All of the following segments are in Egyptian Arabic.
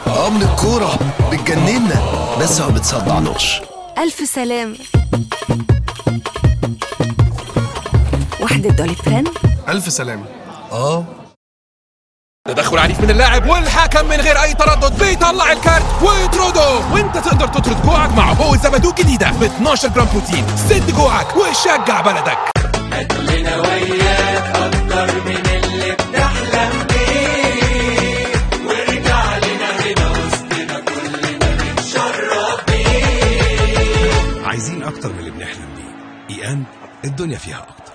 اه من الكورة بتجننا بس ما بتصدعناش ألف سلامة واحدة دولي برين ألف سلامة اه تدخل عنيف من اللاعب والحكم من غير اي تردد بيطلع الكارت ويطرده وانت تقدر تطرد جوعك مع هو زبادو جديده ب 12 جرام بروتين سد جوعك وشجع بلدك عايزين أكتر من اللي بنحلم بيه إيان الدنيا فيها أكتر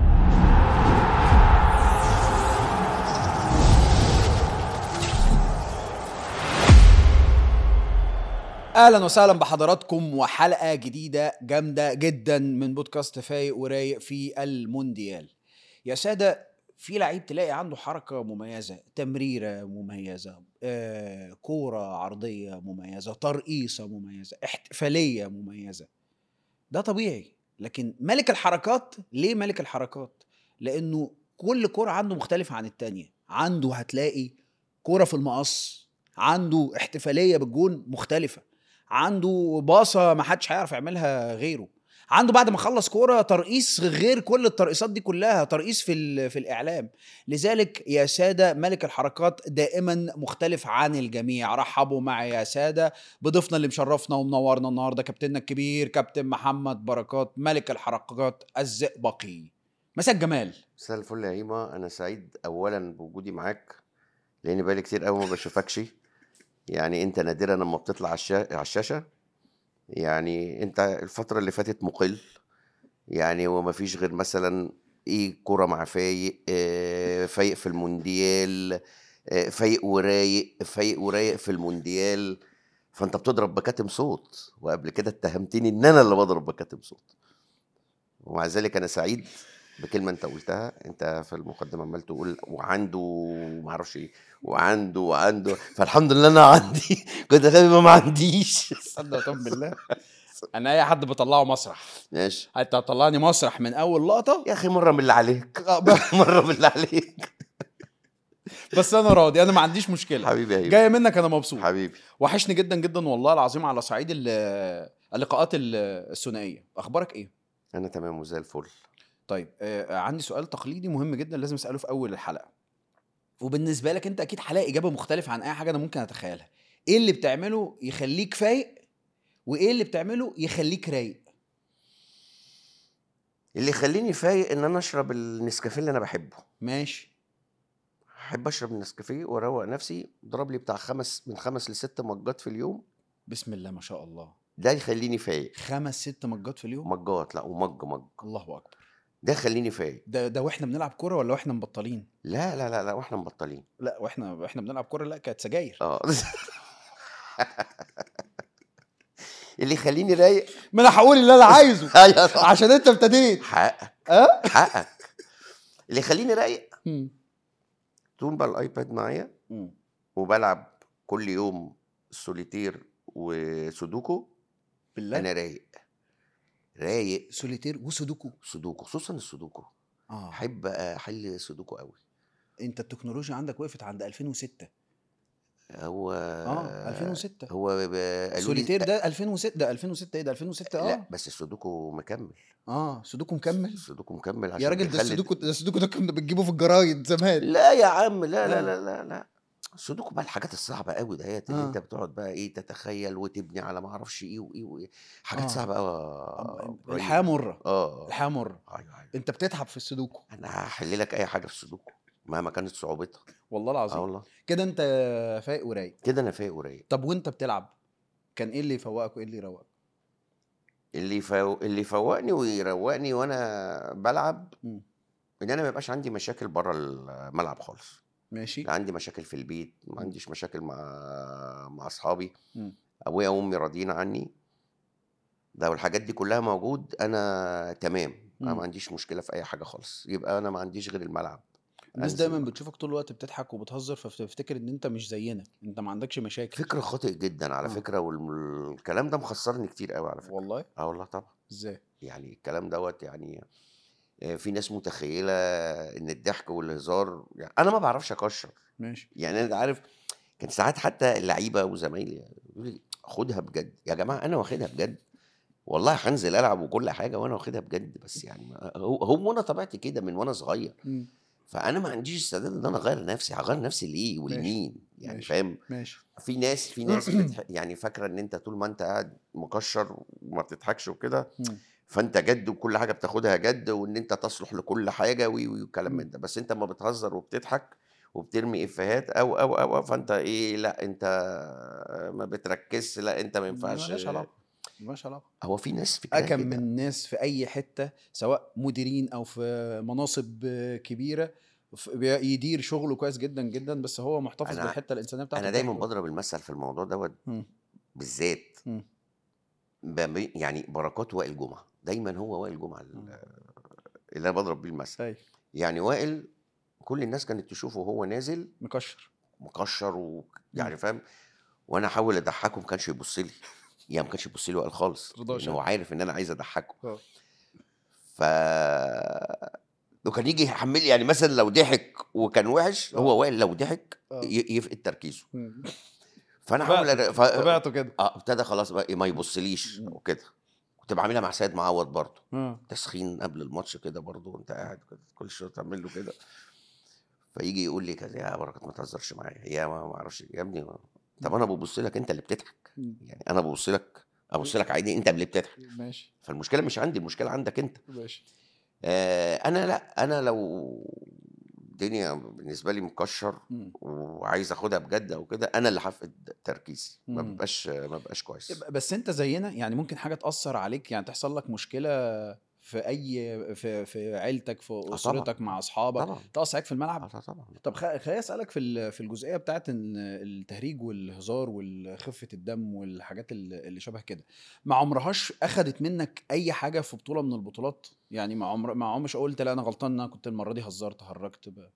اهلا وسهلا بحضراتكم وحلقه جديده جامده جدا من بودكاست فايق ورايق في المونديال يا ساده في لعيب تلاقي عنده حركه مميزه تمريره مميزه آه، كوره عرضيه مميزه ترقيصه مميزه احتفاليه مميزه ده طبيعي لكن ملك الحركات ليه ملك الحركات لانه كل كوره عنده مختلفه عن التانية عنده هتلاقي كوره في المقص عنده احتفاليه بالجون مختلفه عنده باصه ما حدش هيعرف يعملها غيره عنده بعد ما خلص كوره ترقيص غير كل الترقيصات دي كلها ترقيص في ال- في الاعلام لذلك يا ساده ملك الحركات دائما مختلف عن الجميع رحبوا معي يا ساده بضيفنا اللي مشرفنا ومنورنا النهارده كابتننا الكبير كابتن محمد بركات ملك الحركات الزئبقي مساء الجمال مساء الفل يا هيما انا سعيد اولا بوجودي معاك لان بقالي كتير قوي ما بشوفكش يعني انت نادرا لما بتطلع على الشا- على الشاشه يعني انت الفتره اللي فاتت مقل يعني وما فيش غير مثلا ايه كوره مع فايق آه، فايق في المونديال آه، فايق ورايق فايق ورايق في المونديال فانت بتضرب بكاتم صوت وقبل كده اتهمتني ان انا اللي بضرب بكاتم صوت ومع ذلك انا سعيد بكلمه انت قلتها انت في المقدمه عمال تقول وعنده ما اعرفش ايه وعنده وعنده فالحمد لله انا عندي كنت خايف يبقى ما عنديش صدق وتم بالله انا اي حد بطلعه مسرح ماشي انت هتطلعني مسرح من اول لقطه يا اخي مره من اللي عليك مره من اللي عليك بس انا راضي انا ما عنديش مشكله حبيبي يا هيما جايه منك انا مبسوط حبيبي وحشني جدا جدا والله العظيم على صعيد ال- اللقاءات ال- الثنائيه اخبارك ايه انا تمام وزي الفل طيب آه عندي سؤال تقليدي مهم جدا لازم اساله في اول الحلقه وبالنسبه لك انت اكيد هلاقي اجابه مختلفه عن اي حاجه انا ممكن اتخيلها ايه اللي بتعمله يخليك فايق وايه اللي بتعمله يخليك رايق اللي يخليني فايق ان انا اشرب النسكافيه اللي انا بحبه ماشي احب اشرب النسكافيه واروق نفسي اضرب لي بتاع خمس من خمس لست مجات في اليوم بسم الله ما شاء الله ده يخليني فايق خمس ست مجات في اليوم مجات لا ومج مج الله اكبر ده يخليني فايق ده ده واحنا بنلعب كوره ولا واحنا مبطلين لا لا لا لا واحنا مبطلين لا واحنا واحنا بنلعب كوره لا كانت سجاير اه اللي يخليني رايق ما انا هقول اللي انا عايزه ايوه صح. عشان انت ابتديت حقك اه حقك اللي يخليني رايق مم. طول بقى الايباد معايا مم. وبلعب كل يوم سوليتير وسودوكو بالله انا رايق رايق سوليتير وسودوكو سودوكو خصوصا السودوكو اه احب احل سودوكو قوي انت التكنولوجيا عندك وقفت عند 2006 هو اه 2006 هو ب- قالوا لي- سوليتير ده 2006 ده 2006 ايه ده 2006 لا اه بس السودوكو مكمل اه سودوكو مكمل السودوكو مكمل عشان يا راجل ده بيخلي- السودوكو ده السودوكو ده كنا بنجيبه في الجرايد زمان لا يا عم لا لا آه. لا لا لا السودوكو بقى الحاجات الصعبه قوي دهيت اللي آه. انت بتقعد بقى ايه تتخيل وتبني على ما اعرفش ايه وايه وايه حاجات آه. صعبه قوي الحياه مره اه الحياه مره ايوه ايوه انت بتتعب في السودوكو انا هحل لك اي حاجه في السودوكو مهما كانت صعوبتها والله اه العظيم والله كده انت فايق ورايق كده انا فايق قريب طب وانت بتلعب كان ايه اللي يفوقك وايه اللي يروقك اللي يفو... اللي يفوقني ويروقني وانا بلعب مم. ان انا ما يبقاش عندي مشاكل بره الملعب خالص ماشي لا عندي مشاكل في البيت ما عنديش مشاكل مع مع اصحابي مم. ابويا وامي راضيين عني لو الحاجات دي كلها موجود انا تمام انا مم. ما عنديش مشكله في اي حاجه خالص يبقى انا ما عنديش غير الملعب الناس أنزل. دايما بتشوفك طول الوقت بتضحك وبتهزر فبتفتكر ان انت مش زينا انت ما عندكش مشاكل فكره خاطئ جدا على آه. فكره والكلام ده مخسرني كتير قوي على فكره والله اه والله طبعا ازاي يعني الكلام دوت يعني آه، في ناس متخيله ان الضحك والهزار يعني انا ما بعرفش اكشر ماشي يعني انا عارف كان ساعات حتى اللعيبه وزمايلي يقولوا لي خدها بجد يا جماعه انا واخدها بجد والله هنزل العب وكل حاجه وانا واخدها بجد بس يعني ما- هو هو انا طبيعتي كده من وانا صغير مم. فانا ما عنديش استعداد ان انا اغير نفسي هغير نفسي ليه ماشي. ولمين يعني ماشي. فاهم ماشي في ناس في ناس بتح... يعني فاكره ان انت طول ما انت قاعد مكشر وما بتضحكش وكده مم. فانت جد وكل حاجه بتاخدها جد وان انت تصلح لكل حاجه وي وي والكلام مم. من ده بس انت ما بتهزر وبتضحك وبترمي افيهات او او او أو، فانت ايه لا انت ما بتركزش لا انت ما ينفعش مالهاش علاقه مالهاش علاقه هو في ناس فكرها اكم كده. من ناس في اي حته سواء مديرين او في مناصب كبيره ف- بي- يدير شغله كويس جدا جدا بس هو محتفظ أنا- بالحته الانسانيه بتاعته انا دايما بتاعته. بضرب المثل في الموضوع دوت مم. بالذات مم. بم- يعني بركات وائل جمعه دايما هو وائل جمعه ال- مم. اللي انا بضرب بيه المثل أيوة. يعني وائل كل الناس كانت تشوفه وهو نازل مكشر مكشر ويعني فاهم وانا احاول اضحكه ما كانش يبص لي يعني ما كانش يبص لي وائل خالص ترضاش لان هو عارف ان انا عايز اضحكه آه. ف وكان يجي يحمل يعني مثلا لو ضحك وكان وحش هو وائل لو ضحك آه. ي- يفقد تركيزه مم. فانا طبيعته- احاول أ- ف... طبيعته كده اه ابتدى خلاص بقى إيه، ما يبصليش مم. وكده كنت بعملها مع سيد معوض برضه آه. تسخين قبل الماتش كده برضه وانت قاعد كده كل شويه تعمل له كده فيجي يقول لي كذا يا بركات ما تهزرش معايا يا ما ما اعرفش يا ابني ما- طب انا ببص لك انت اللي بتضحك مم. يعني انا ببص لك ابص لك عادي انت اللي بتضحك ماشي فالمشكله مش عندي المشكله عندك انت ماشي آه انا لا انا لو الدنيا بالنسبه لي مكشر مم. وعايز اخدها بجد او كده انا اللي هفقد تركيزي ما مم. ببقاش ما ببقاش كويس بس انت زينا يعني ممكن حاجه تاثر عليك يعني تحصل لك مشكله في اي في في عيلتك في طبعاً. اسرتك مع اصحابك طبعا تاثر عليك في الملعب آه طبعا طب خ- خليني اسالك في ال- في الجزئيه بتاعت ان التهريج والهزار وخفه الدم والحاجات ال- اللي شبه كده ما عمرهاش اخدت منك اي حاجه في بطوله من البطولات يعني ما عمر ما عمرش قلت لا انا غلطان ان انا كنت المره دي هزرت هرجت ب...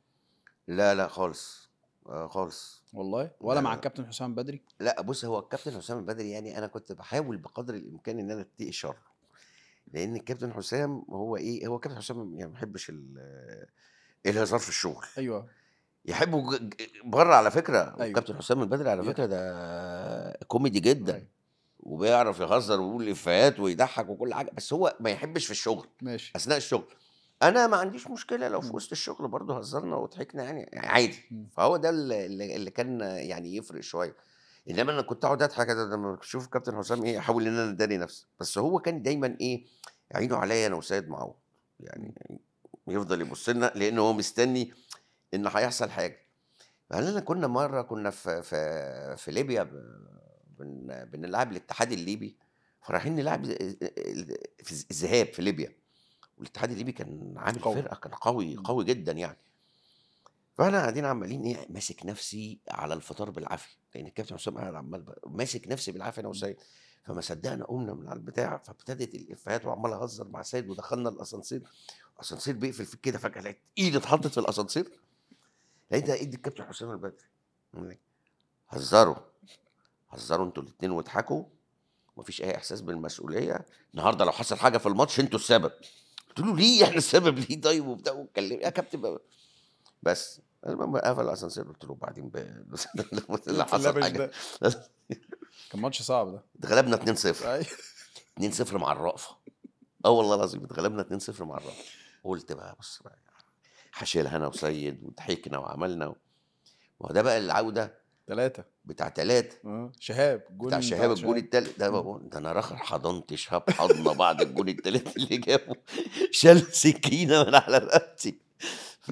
لا لا خالص آه خالص والله ولا لا، مع لا. الكابتن حسام بدري لا بص هو الكابتن حسام البدري يعني انا كنت بحاول بقدر الامكان ان انا اتقي شر لان الكابتن حسام هو ايه هو الكابتن حسام يعني ما بيحبش ال- الهزار في الشغل ايوه يحبه ج- ج- بره على فكره أيوة. الكابتن حسام البدري على يا. فكره ده كوميدي جدا أيوة. وبيعرف يهزر ويقول افيهات ويضحك وكل حاجه بس هو ما يحبش في الشغل ماشي اثناء الشغل انا ما عنديش مشكله لو في مم. وسط الشغل برضه هزرنا وضحكنا يعني يعني عادي مم. فهو ده اللي, اللي اللي كان يعني يفرق شويه انما انا كنت اقعد اضحك كده لما اشوف كابتن حسام ايه احاول ان انا اداري نفسي بس هو كان دايما ايه عينه عليا انا وسيد معوض يعني يفضل يبص لنا لان هو مستني ان هيحصل حاجه فهل كنا مره كنا في في في ليبيا ب- بن بنلعب الاتحاد الليبي فرايحين نلعب في الذهاب في ليبيا والاتحاد الليبي كان عامل قوي. فرقه كان قوي قوي جدا يعني فاحنا قاعدين عمالين ايه ماسك نفسي على الفطار بالعافيه لان الكابتن حسام قاعد عمال ب- ماسك نفسي بالعافيه انا وسيد فما صدقنا قمنا من على البتاع فابتدت الافيهات وعمال اهزر مع سيد ودخلنا الاسانسير الاسانسير بيقفل فيك كده فجاه لقيت ايدي اتحطت في الاسانسير لقيت ايد الكابتن حسام البدري يقول لي، هزروا هزروا انتوا الاثنين واضحكوا مفيش اي احساس بالمسؤوليه النهارده لو حصل حاجه في الماتش انتوا السبب قلت له ليه احنا السبب ليه طيب وبتاع واتكلم يا كابتن بقى. بس المهم قفل الاسانسير قلت له بعدين بقى اللي حصل اللبش حاجه ده. كان ماتش صعب ده اتغلبنا 2-0 أيوة. 2-0 مع الرأفة اه والله العظيم اتغلبنا 2-0 مع الرأفة قلت بقى بص بقى هشيلها انا وسيد وضحكنا وعملنا و... ما هو ده بقى العودة ثلاثة بتاع تلاتة اه شهاب جون بتاع شهاب الجون التالت ده بقى ده انا راخر حضنت شهاب حضنه بعد الجون التالت اللي جابه شال سكينه من على رقبتي ف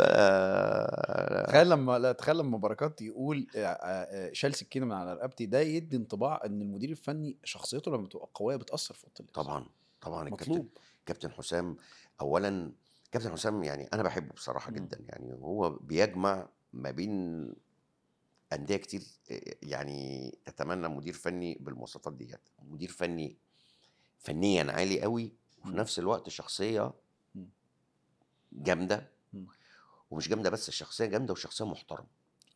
تخيل لما لا تخيل لما بركات يقول آه، آه، شال سكينه من على رقبتي ده يدي انطباع ان المدير الفني شخصيته لما بتبقى قويه بتاثر في اوضه اللبس طبعا طبعا الكابتن مطلوب كابتن حسام اولا كابتن حسام يعني انا بحبه بصراحه مم. جدا يعني هو بيجمع ما بين انديه كتير آه، يعني تتمنى مدير فني بالمواصفات ديت مدير فني فنيا عالي قوي وفي مم. نفس الوقت شخصيه مم. جامده مم. ومش جامده بس الشخصيه جامده وشخصيه محترمه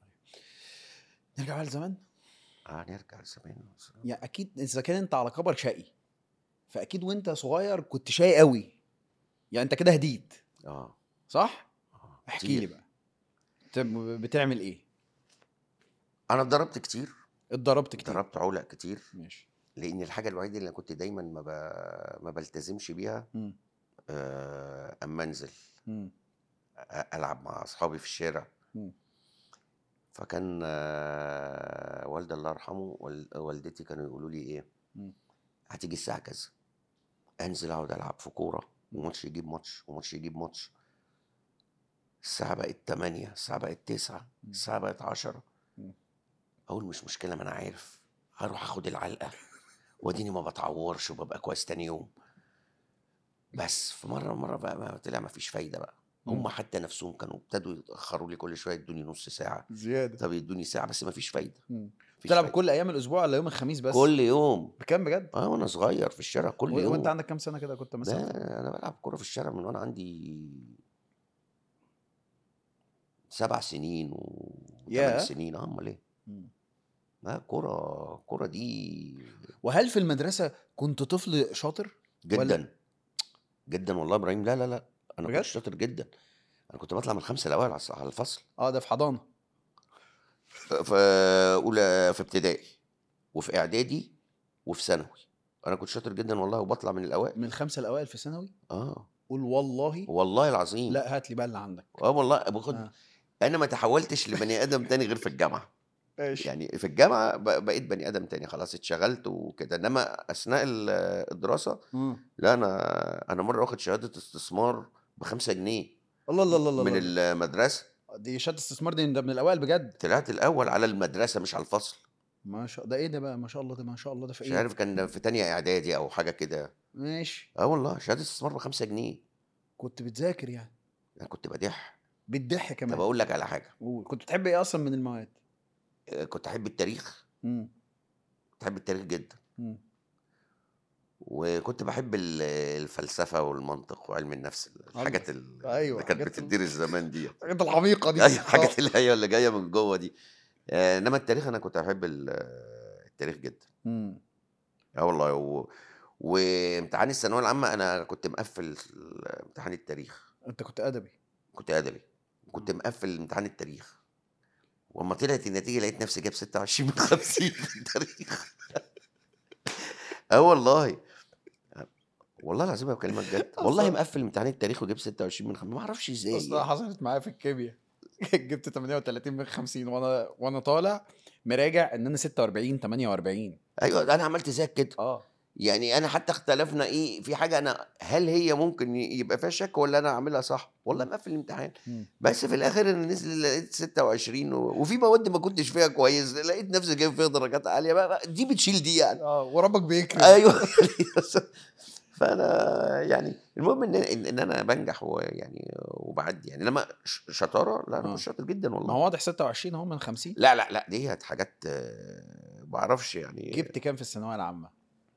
نرجع بقى لزمان اه نرجع لزمان يعني اكيد اذا كان انت على كبر شقي فاكيد وانت صغير كنت شقي قوي يعني انت كده هديت اه صح آه، احكي لي كتير. بقى بت- بتعمل ايه انا اتضربت كتير اتضربت كتير ضربت علق كتير ماشي لان الحاجه الوحيده اللي كنت دايما ما ب... ما بلتزمش بيها مم. آه، اما انزل مم. أ- العب مع اصحابي في الشارع مم. فكان آه، والدي الله يرحمه وال- والدتي كانوا يقولوا لي ايه مم. هتيجي الساعه كذا انزل اقعد العب في كوره وماتش يجيب ماتش وماتش يجيب ماتش الساعه بقت 8 الساعه بقت 9 الساعه بقت 10 مم. اقول مش مشكله ما انا عارف هروح اخد العلقه واديني ما بتعورش وببقى كويس تاني يوم بس في مره مره بقى ما طلع ما فيش فايده بقى هم مم. حتى نفسهم كانوا ابتدوا يتاخروا لي كل شويه يدوني نص ساعه زياده طب يدوني ساعه بس ما فيش فايده مم. مفيش بتلعب فايدة. كل ايام الاسبوع ولا يوم الخميس بس كل يوم بكام بجد اه وانا صغير في الشارع كل و- يوم وانت عندك كام سنه كده كنت ده مثلا انا بلعب كوره في الشارع من وانا عندي سبع سنين و ياه. ثمان سنين اه امال ايه مم. لا كوره كوره دي وهل في المدرسه كنت طفل شاطر جدا جدا والله يا ابراهيم لا لا لا انا بجد؟ كنت شاطر جدا انا كنت بطلع من الخمسه الاوائل على على الفصل اه ده في حضانه في اولى في ابتدائي وفي اعدادي وفي ثانوي انا كنت شاطر جدا والله وبطلع من الاوائل من الخمسه الاوائل في ثانوي اه قول والله والله العظيم لا هات لي بقى اللي عندك اه والله باخد آه. انا ما تحولتش لبني ادم تاني غير في الجامعه ماشي يعني في الجامعه ب- بقيت بني ادم تاني خلاص اتشغلت وكده انما اثناء ال- الدراسه لا انا انا مره واخد شهاده استثمار بخمسة جنيه الله الله الله الله من الله. المدرسه دي شهاده استثمار دي ده من الاوائل بجد طلعت الاول على المدرسه مش على الفصل ما شاء ده ايه ده بقى ما شاء الله ده ما شاء الله ده في مش ايه عارف كان في تانية اعدادي او حاجه كده ماشي اه والله شهاده استثمار بخمسة جنيه كنت بتذاكر يعني انا كنت بدح بتضحك طب كمان اقول لك على حاجه قول كنت بتحب ايه اصلا من المواد آه، كنت احب التاريخ مم. كنت احب التاريخ جدا مم. وكنت بحب ال- الفلسفه والمنطق وعلم النفس الحاجات ال- أيوة، اللي كانت حاجات ال- بتدير الزمان دي الحاجات العميقه دي ايوه الحاجات اللي هي اللي جايه من جوه دي آه، انما التاريخ انا كنت احب ال- التاريخ جدا مم. اه والله و... وامتحان الثانويه العامه انا كنت مقفل امتحان التاريخ انت كنت ادبي كنت ادبي كنت مقفل امتحان التاريخ واما طلعت النتيجه لقيت نفسي جايب 26 من 50 في التاريخ اه والله والله العظيم أنا بكلمك جد والله أصلاً- مقفل امتحان التاريخ وجبت 26 من 50 ما اعرفش ازاي اصلا حصلت معايا في الكيمياء جبت 38 من 50 وانا وانا طالع مراجع ان انا 46 48 ايوه انا عملت زيك كده اه يعني انا حتى اختلفنا ايه في حاجه انا هل هي ممكن ي- يبقى فيها شك ولا انا اعملها صح والله ما في الامتحان مم. بس في الاخر انا نزل لقيت 26 و... وفي مواد ما كنتش فيها كويس لقيت نفسي جايب فيها درجات عاليه بقى, بقى دي بتشيل دي يعني اه وربك بيكرم ايوه فانا يعني المهم ان ان إن انا بنجح ويعني وبعدي يعني لما ش- شطاره لا انا آه. مش شاطر جدا ما والله هو واضح 26 اهو من 50 لا لا لا دي حاجات آه، ما اعرفش يعني جبت كام في الثانويه العامه؟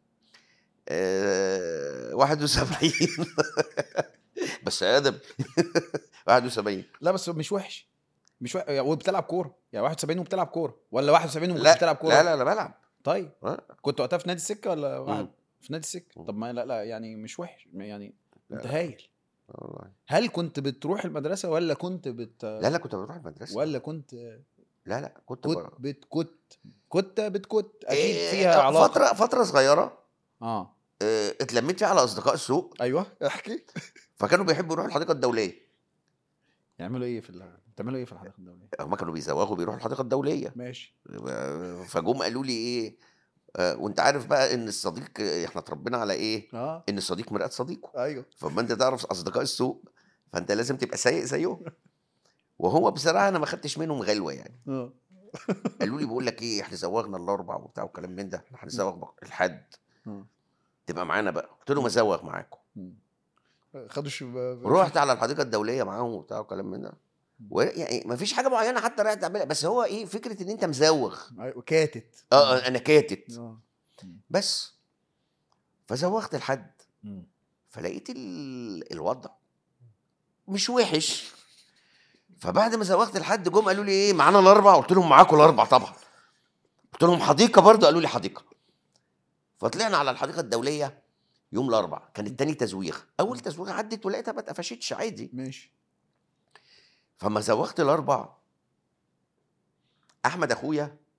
آه، 71 بس ادب 71 لا بس مش وحش مش وحش وبتلعب كوره يعني 71 وبتلعب كوره ولا 71 وما لا بتلعب كوره؟ لا لا لا بلعب طيب آه. كنت وقتها في نادي السكه ولا واحد مم. في نادي السكه مم. طب ما لا لا يعني مش وحش يعني انت لا. هايل والله هل كنت بتروح المدرسه ولا كنت بت لا لا كنت بروح المدرسه ولا كنت لا لا كنت كنت بروح. بت كنت كنت بتكت اكيد إيه، فيها علاقه فتره فتره صغيره اه آه، اتلميت فيها على اصدقاء السوق ايوه احكي فكانوا بيحبوا يروحوا الحديقه الدوليه يعملوا ايه في ال... بتعملوا ايه في الحديقه الدوليه؟ هم كانوا بيزوغوا بيروحوا الحديقه الدوليه ماشي فجم قالوا لي ايه آه، وانت عارف بقى ان الصديق آه، احنا اتربينا على ايه اه ان الصديق مرآة صديقه ايوه فما انت تعرف اصدقاء السوق فانت لازم تبقى سايق زيهم وهو بصراحه انا ما خدتش منهم غلوه يعني اه قالوا لي بقول لك ايه احنا زوغنا الاربع وبتاع وكلام من ده احنا هنزوغ بقى الحد آه. تبقى معانا بقى قلت لهم ازوغ معاكم مم. خدوا شو رحت على الحديقه الدوليه معاهم وبتاع وكلام من ده ويعني ما فيش حاجه معينه حتى رايح تعملها بس هو ايه فكره ان انت مزوغ أيوة، كاتت اه انا كاتت اه بس فزوغت الحد مم. فلقيت ال... الوضع مش وحش فبعد ما زوغت الحد جم قالوا لي ايه معانا الاربع قلت لهم معاكم الاربع طبعا قلت لهم حديقه برضه قالوا لي حديقه فطلعنا على الحديقه الدوليه يوم الاربع كان التاني تزويغ اول تزويغه عدت ولقيتها ما اتقفشتش عادي ماشي فما زوغت الاربع احمد اخويا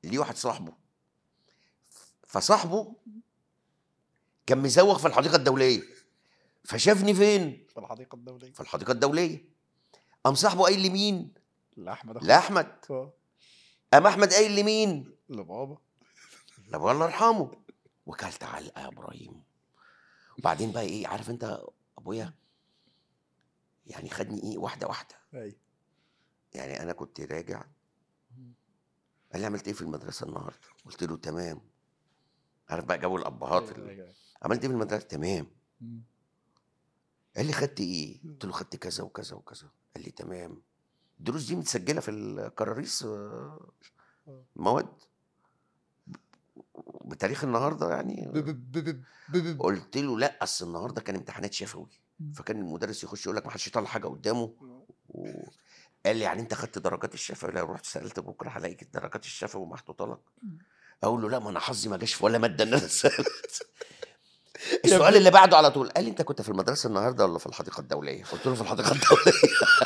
ليه واحد صاحبه فصاحبه كان مزوغ في الحديقه الدوليه فشافني فين في الحديقه الدوليه في الحديقه الدوليه قام صاحبه قايل لمين لاحمد لاحمد اه قام احمد قايل لمين لبابا لابويا الله يرحمه وكلت علقه يا ابراهيم وبعدين بقى ايه عارف انت ابويا يعني خدني ايه واحده واحده ايوه يعني انا كنت راجع قال لي عملت ايه في المدرسه النهارده قلت له تمام عارف بقى جو الابهات ال- عملت ايه في المدرسه تمام قال لي خدت ايه قلت له خدت كذا وكذا وكذا قال لي تمام الدروس دي متسجله في الكراريس آه، مواد بتاريخ النهارده يعني قلت له لا اصل النهارده كان امتحانات شفوي فكان المدرس يخش يقول لك ما حدش يطلع حاجه قدامه وقال لي يعني انت خدت درجات الشفوي لا رحت سالت بكره هلاقي درجات الشفوي محطوطه لك اقول له لا ما انا حظي ما جاش في ولا ماده ان انا سالت السؤال اللي بعده على طول قال لي انت كنت في المدرسه النهارده ولا في الحديقه الدوليه قلت له في الحديقه الدوليه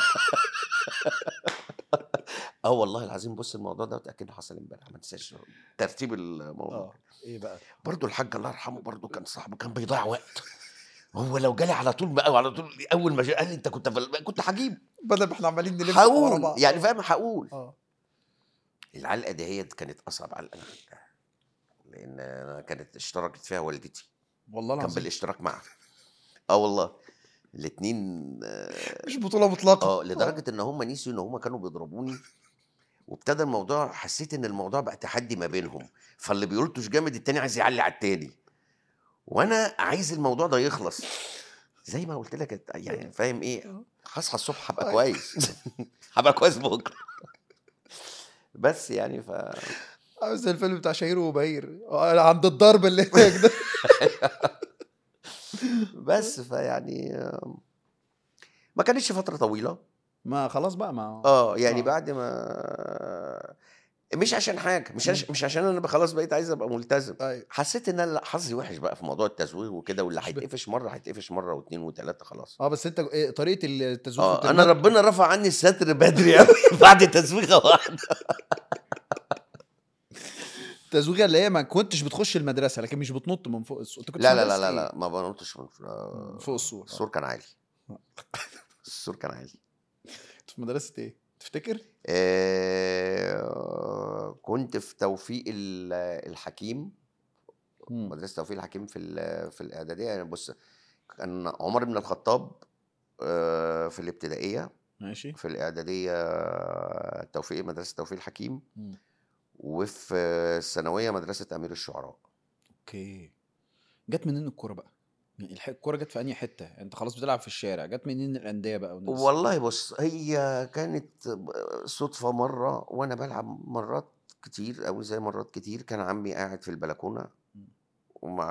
اه والله العظيم بص الموضوع ده اكيد حصل امبارح ما تنساش ترتيب الموضوع اه ايه بقى برضه الحاج الله يرحمه برضه كان صاحبه كان بيضيع وقت هو لو جالي على طول بقى وعلى طول اول ما جا- قال لي انت كنت في ال- كنت هجيب بدل ما احنا عمالين نلف ورا هقول بعض يعني فاهم هقول اه العلقه دهيت كانت اصعب علقه انا خدتها لان انا كانت اشتركت فيها والدتي والله كان العظيم بالاشتراك معها اه والله الاثنين مش بطوله مطلقه اه لدرجه ان هم نسيوا ان هم كانوا بيضربوني وابتدى الموضوع حسيت ان الموضوع بقى تحدي ما بينهم فاللي بيلطش جامد التاني عايز يعلي على التاني وانا عايز الموضوع ده يخلص زي ما قلت لك يعني فاهم ايه هصحى الصبح هبقى كويس هبقى كويس بكره بس يعني ف عاوز زي الفيلم بتاع شهير وبهير آه، عند الضرب اللي هناك ده بس فيعني آم، ما كانتش فتره طويله ما خلاص بقى ما اه يعني آه. بعد ما مش عشان حاجه مش عش... مش عشان انا خلاص بقيت عايز ابقى ملتزم ايوه حسيت ان انا لا، حظي وحش بقى في موضوع التزويغ وكده واللي هيتقفش مره هيتقفش مره واثنين وثلاثه خلاص اه بس انت إيه طريقه التزويق اه كنت انا بت- ربنا رفع عني الستر بدري قوي بعد تزويغه واحده التزويغه اللي هي ما كنتش بتخش المدرسه لكن مش بتنط من فوق السور انت كنت لا في لا لا مدرسة لا إيه؟ لا ما بنطش من آه، فوق السور السور كان عالي السور كان عالي كنت في مدرسه ايه تفتكر آه، كنت في توفيق ال- الحكيم مم. مدرسه توفيق الحكيم في ال- في الاعداديه يعني بص كان عمر بن الخطاب آه، في الابتدائيه ماشي في الاعداديه توفيق مدرسه توفيق الحكيم مم. وفي الثانويه مدرسه امير الشعراء اوكي جت منين الكوره بقى يعني الح- الكوره جت في انهي حته انت خلاص بتلعب في الشارع جت منين الانديه بقى والناس والله بص هي كانت صدفه مره وانا بلعب مرات كتير او زي مرات كتير كان عمي قاعد في البلكونه ومع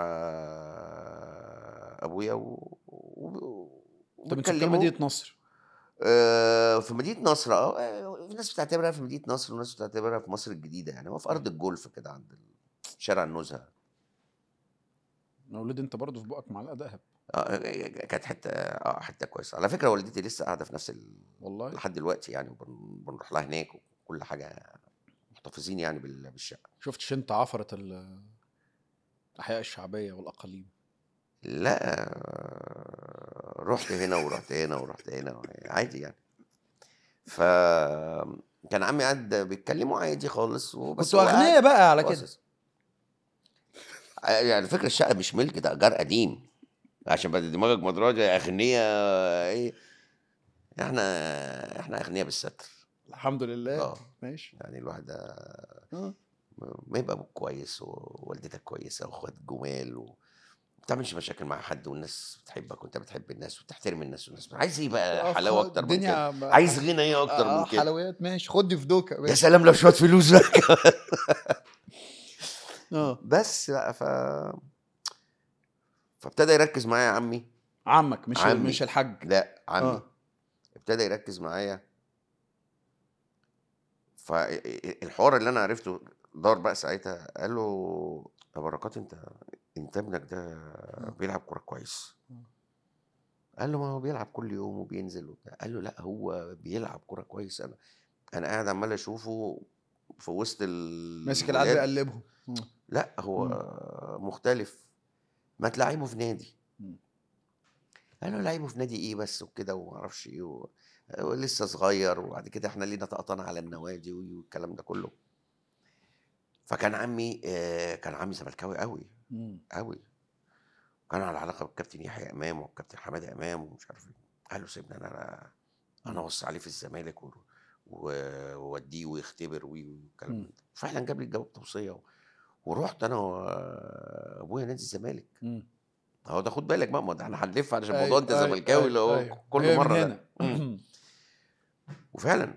ابويا و... و... انت من سكان وبيتكلموا. مدينه نصر آه، في مدينه نصر اه آه، في ناس بتعتبرها في مدينه نصر وناس بتعتبرها في مصر الجديده يعني هو في ارض الجولف كده عند شارع النزهه مولود انت برضه في بقك معلقه دهب آه، كانت حته اه حته كويسه على فكره والدتي لسه قاعده في نفس ال... والله لحد دلوقتي يعني وبن- بنروح لها هناك وكل حاجه محتفظين يعني بال- بالشقه شفتش انت عفره ال- الاحياء الشعبيه والاقاليم لا آه، رحت هنا ورحت هنا ورحت هنا عادي يعني ف كان عمي قاعد بيتكلموا عادي خالص وبس كنتوا هو قاعد اغنياء بقى على كده باصص. يعني فكرة الشقة مش ملك ده إيجار قديم عشان بعد دماغك مدرجة يا أغنياء إيه إحنا إحنا أغنياء بالستر الحمد لله آه. ماشي يعني الواحد اه ما يبقى ابوك كويس ووالدتك كويسه واخوات جمال و... ما تعملش مشاكل مع حد والناس بتحبك وانت بتحب الناس وتحترم الناس والناس عايز ايه بقى حلاوه اكتر من كده الدنيا عايز غنى ايه اكتر آه من كده حلويات ماشي خدني في دوكه يا ماشي سلام لو شويه فلوس بقى اه بس بقى ف فابتدى يركز معايا عمي عمك مش عمي. مش الحاج لا عمي آه. ابتدى يركز معايا فالحوار اللي انا عرفته دار بقى ساعتها قال له يا بركات انت انت ابنك ده بيلعب كوره كويس قال له ما هو بيلعب كل يوم وبينزل وبتاع قال له لا هو بيلعب كوره كويس انا انا قاعد عمال اشوفه في وسط ال ماسك العيال الولاد. بيقلبهم مم. لا هو مختلف ما تلعبه في نادي مم. انا لعيبه في نادي ايه بس وكده وما اعرفش ايه و... ولسه صغير وبعد كده احنا لينا تقطنا على النوادي والكلام ده كله فكان عمي آه، كان عمي زملكاوي قوي مم. قوي كان على علاقه بالكابتن يحيى امام والكابتن حماده امام ومش عارف ايه قال له سيبني انا انا انا اوصي عليه في الزمالك و- و- واوديه ويختبر وي- والكلام مم. ده فعلا جاب لي الجواب توصيه و- ورحت انا وابويا نادي الزمالك مم. هو ده خد بالك بقى ما ده احنا هنلف علشان أيوة، موضوع انت أيوة، زملكاوي اللي هو أيوة. كل هي من مره ده. هنا. مم. وفعلا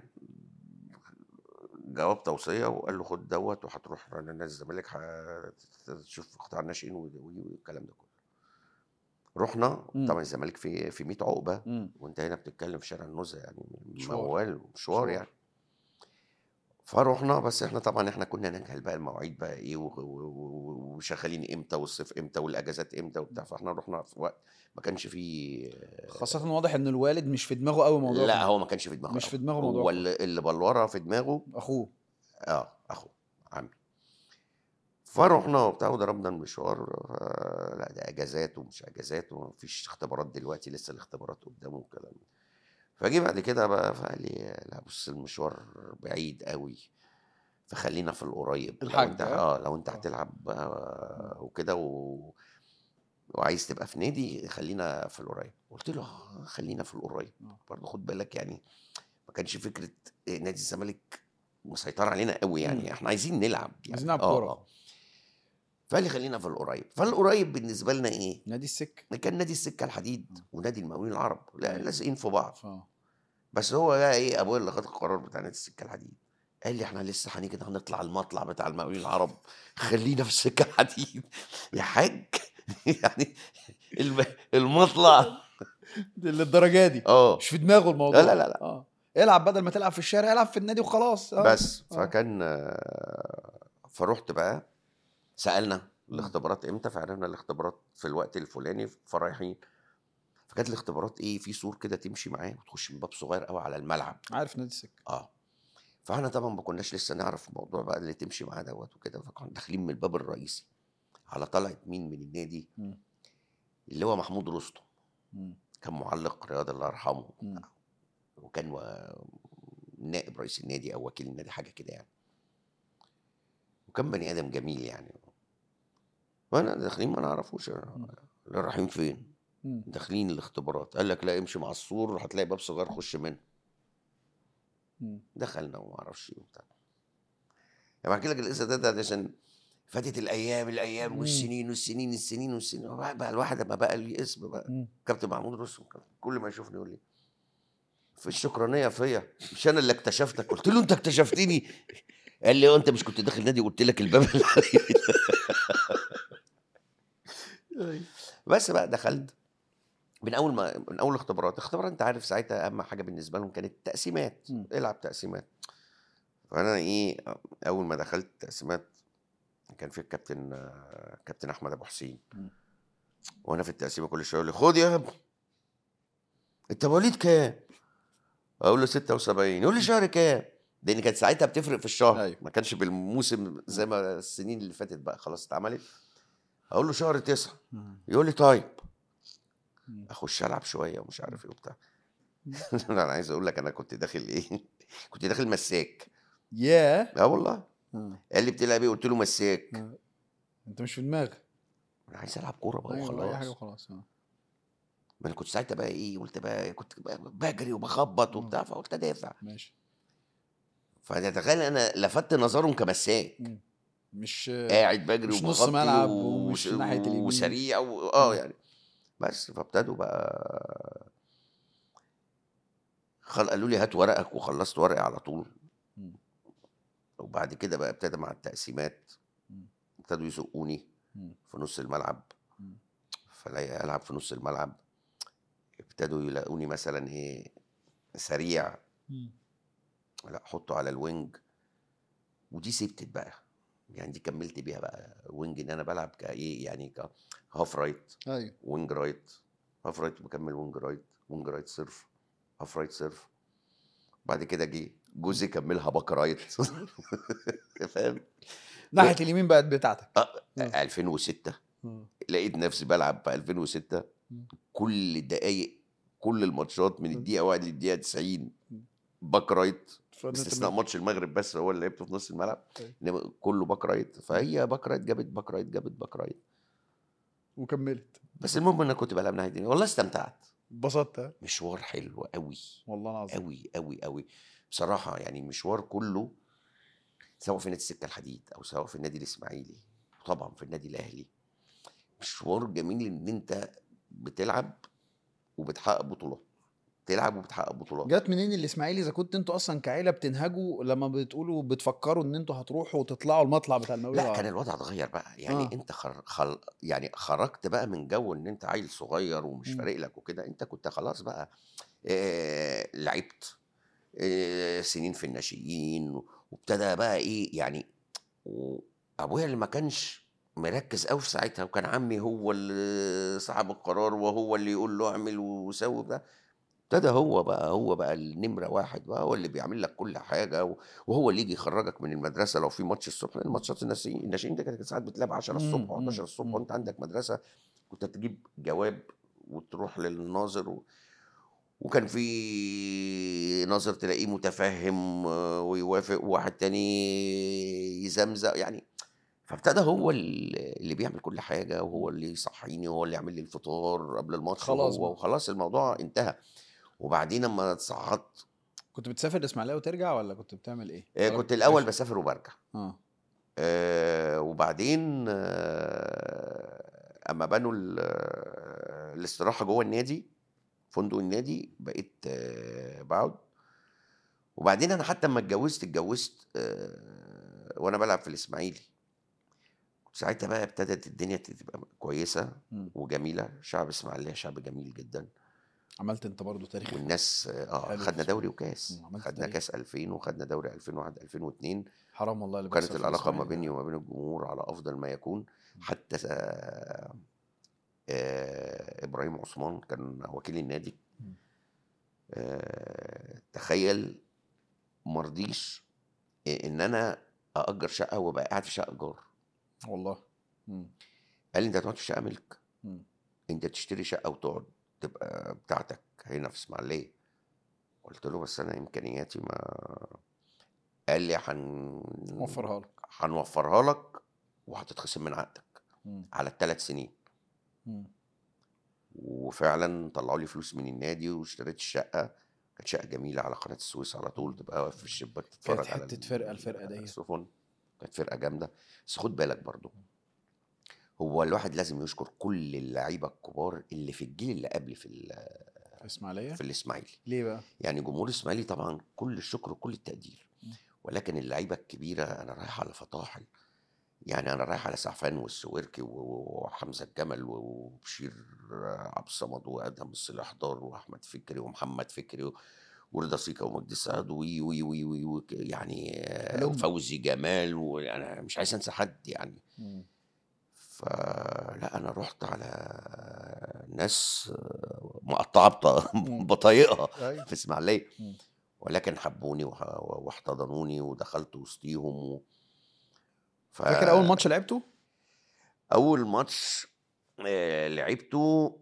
جواب توصيه وقال له خد دوت وهتروح نادي الزمالك هتشوف قطاع الناشئين و- و- والكلام ده كله رحنا مم. طبعا الزمالك في في 100 عقبه مم. وانت هنا بتتكلم في شارع النزهه يعني مشوار. موال ومشوار مشوار. يعني فروحنا بس احنا طبعا احنا كنا نجهل بقى المواعيد بقى ايه و- و- و- وشغالين امتى والصيف امتى والاجازات امتى وبتاع فاحنا رحنا في وقت ما كانش فيه خاصة واضح ان الوالد مش في دماغه قوي موضوع لا كده. هو ما كانش في دماغه مش أوي. في دماغه موضوع هو اللي, اللي بلوره في دماغه اخوه اه اخوه عمي فرحنا وبتاع وضربنا المشوار آه، لا ده اجازات ومش اجازات ومفيش اختبارات دلوقتي لسه الاختبارات قدامه والكلام ده فجي بعد كده بقى فقال لي لا بص المشوار بعيد قوي فخلينا في القريب لو الحاج، انت اه؟ اه لو انت هتلعب بقى وكده و... وعايز تبقى في نادي خلينا في القريب قلت له آه، خلينا في القريب اه. برضه خد بالك يعني ما كانش فكره نادي الزمالك مسيطر علينا قوي يعني مم. احنا عايزين نلعب يعني عايزين نلعب اه كورة. اه فقال لي خلينا في القريب فالقريب بالنسبه لنا ايه نادي السك كان نادي السكه الحديد ونادي المقاولين العرب لا ايوه. لازقين في بعض ف... بس هو بقى ايه ابويا اللي خد القرار بتاع نادي السكه الحديد قال لي احنا لسه هنيجي كده هنطلع المطلع بتاع المقاولين العرب خلينا في السكه الحديد يا حاج يعني الم- المطلع دي للدرجة دي اه مش في دماغه الموضوع لا لا لا لا. اه العب بدل ما تلعب في الشارع العب في النادي وخلاص اه بس اه. فكان آه، فرحت بقى سالنا الاختبارات امتى فعرفنا الاختبارات في الوقت الفلاني فرايحين فكانت الاختبارات ايه في سور كده تمشي معاه وتخش من باب صغير قوي على الملعب عارف نادي السك اه فاحنا طبعا ما كناش لسه نعرف الموضوع بقى اللي تمشي معاه دوت وكده فكنا داخلين من الباب الرئيسي على طلعت مين من النادي مم. اللي هو محمود رستم مم. كان معلق رياضي الله يرحمه مم. وكان و- نائب رئيس النادي او وكيل النادي حاجه كده يعني وكان بني ادم جميل يعني وانا داخلين ما نعرفوش اللي رايحين فين مم. داخلين الاختبارات قال لك لا امشي مع السور هتلاقي باب صغير خش منه مم. دخلنا وما اعرفش ايه وبتاع يعني بحكي لك القصه ده, ده عشان فاتت الايام الايام مم. والسنين والسنين السنين والسنين وبقى بقى الواحد لما بقى ليه اسم بقى مم. كابتن محمود رستم كان كل ما يشوفني يقول لي في الشكرانيه فيا مش انا اللي اكتشفتك قلت له انت اكتشفتني قال لي "اه، انت مش كنت داخل نادي قلت لك الباب اللي عليه بس بقى دخلت من اول ما من اول الاختبارات الاختبارات انت عارف ساعتها اهم حاجه بالنسبه لهم كانت تقسيمات مم. العب تقسيمات فانا ايه اول ما دخلت تقسيمات كان في الكابتن آه، كابتن احمد ابو حسين مم. وانا في التقسيمه كل شويه يقول لي خد يا ابني انت مواليد كام؟ اقول له 76 يقول لي شهر كام؟ لان كانت ساعتها بتفرق في الشهر أيوة. ما كانش بالموسم زي ما السنين اللي فاتت بقى خلاص اتعملت اقول له شهر تسعة مم. يقول لي طيب مم. اخش العب شويه ومش عارف ايه وبتاع انا عايز اقول لك انا كنت داخل ايه كنت داخل مساك ياه اه والله مم. قال لي بتلعب ايه قلت له مساك مم. انت مش في دماغك انا عايز العب كوره بقى ايوه اي حاجه وخلاص وخلاص اه. ما انا كنت ساعتها بقى ايه قلت بقى كنت بقى بجري وبخبط وبتاع فقلت ادافع ماشي فتخيل انا لفت نظرهم كمساك مم. مش قاعد بجري مش نص وبغطي ملعب و- ومش ناحية اليمين. وسريع و... اه مم. يعني بس فابتدوا بقى خل... قالوا لي هات ورقك وخلصت ورقي على طول مم. وبعد كده بقى ابتدى مع التقسيمات مم. ابتدوا يزقوني مم. في نص الملعب مم. فلاقي العب في نص الملعب ابتدوا يلاقوني مثلا ايه سريع مم. لا حطه على الوينج ودي سبتت بقى يعني دي كملت بيها بقى وينج ان انا بلعب كايه يعني كهاف رايت ايوه وينج رايت هاف رايت بكمل وينج رايت وينج رايت صرف هاف رايت صرف بعد كده جه جوزي كملها باك رايت فاهم ناحيه اليمين بقت بتاعتك آه، 2006 لقيت نفسي بلعب في 2006 مم. كل الدقايق كل الماتشات من الدقيقه 1 للدقيقه 90 باك رايت باستثناء ماتش المغرب بس هو اللي لعبته في نص الملعب طيب. انما كله باك رايت فهي باك رايت جابت باك رايت جابت باك رايت وكملت بس المهم انا كنت بلعب ناحيه اليمين والله استمتعت اتبسطت ها؟ مشوار حلو قوي والله العظيم قوي قوي قوي بصراحه يعني مشوار كله سواء في نادي السكه الحديد او سواء في النادي الاسماعيلي وطبعا في النادي الاهلي مشوار جميل ان انت بتلعب وبتحقق بطولات تلعب وبتحقق بطولات جت منين الاسماعيلي اذا كنت انتوا اصلا كعيله بتنهجوا لما بتقولوا بتفكروا ان انتوا هتروحوا وتطلعوا المطلع بتاع المقاولين لا كان العرب؟ الوضع اتغير بقى يعني آه. آه. انت خر... خل... يعني خرجت بقى من جو ان انت عيل صغير ومش مم. فارق لك وكده انت كنت خلاص بقى آه... لعبت آه... سنين في الناشئين وابتدى بقى ايه يعني وابويا اللي ما كانش مركز قوي في ساعتها وكان عمي هو اللي صاحب القرار وهو اللي يقول له اعمل وسوي ده ابتدى هو بقى هو بقى النمره واحد بقى هو اللي بيعمل لك كل حاجه و- وهو اللي يجي يخرجك من المدرسه لو في ماتش الصبح لان الماتشات الناشئين الناشئين دي كانت ساعات بتلعب 10 الصبح مم، و11 مم، الصبح مم. وانت عندك مدرسه كنت تجيب جواب وتروح للناظر و... وكان في ناظر تلاقيه متفهم آه، ويوافق وواحد تاني يزمزق يعني فابتدى هو ال- اللي بيعمل كل حاجه وهو اللي يصحيني وهو اللي يعمل لي الفطار قبل الماتش خلاص وهو بقى. وخلاص الموضوع انتهى وبعدين لما اتصعدت كنت بتسافر الاسماعيليه وترجع ولا كنت بتعمل ايه؟ آه، ولا كنت الاول ماشي؟ بسافر وبرجع اه آه، وبعدين آه، اما بنوا ال- آه، الاستراحه جوه النادي فندق النادي بقيت آه، بقعد وبعدين انا حتى لما اتجوزت اتجوزت آه، وانا بلعب في الاسماعيلي ساعتها بقى ابتدت الدنيا تبقى كويسه مم. وجميله شعب اسماعيليه شعب جميل جدا عملت انت برضو تاريخ والناس اه حلو خدنا في دوري وكاس مم، عملت خدنا تاريخ. كاس 2000 وخدنا دوري 2001 2002 حرام والله اللي وكانت بيحصل في العلاقه ما الإسماعيلي بيني ده. وما بين الجمهور على افضل ما يكون حتى آه، آه، ابراهيم عثمان كان وكيل النادي مم. آه، تخيل مرضيش ان انا ااجر شقه وابقى قاعد في شقه ايجار والله مم. قال لي انت هتقعد في شقه ملك مم. انت تشتري شقه وتقعد تبقى بتاعتك هنا في اسماعيليه قلت له بس انا امكانياتي ما قال لي هن وفرها لك هنوفرها لك وهتتخصم من عقدك مم. على الثلاث سنين مم. وفعلا طلعوا لي فلوس من النادي واشتريت الشقه كانت شقه جميله على قناه السويس على طول تبقى واقف في الشباك تتفرج كانت على حتة ال- فرقة الفرقة ديت. السفن كانت فرقه جامده بس خد بالك برضو هو الواحد لازم يشكر كل اللعيبه الكبار اللي في الجيل اللي قبل في ال- في اسماعيليه في الاسماعيلي ليه بقى؟ يعني جمهور الاسماعيلي طبعا كل الشكر وكل التقدير مم. ولكن اللعيبه الكبيره انا رايح على فطاحل يعني انا رايح على سعفان والسويركي و- وحمزه الجمل وبشير عبد الصمد وادهم الصلاح دار واحمد فكري ومحمد فكري و- ورضا سيكا ومجدي السعد وي وي وي وي وي يعني آه، حلو. وفوزي جمال وانا مش عايز انسى حد يعني مم. فلا انا رحت على ناس مقطعه بط- مم. بطايقها أيوة. في اسماعيليه مم. ولكن حبوني وح- واحتضنوني ودخلت وسطيهم و... ف... فاكر اول ماتش لعبته؟ اول ماتش آه، لعبته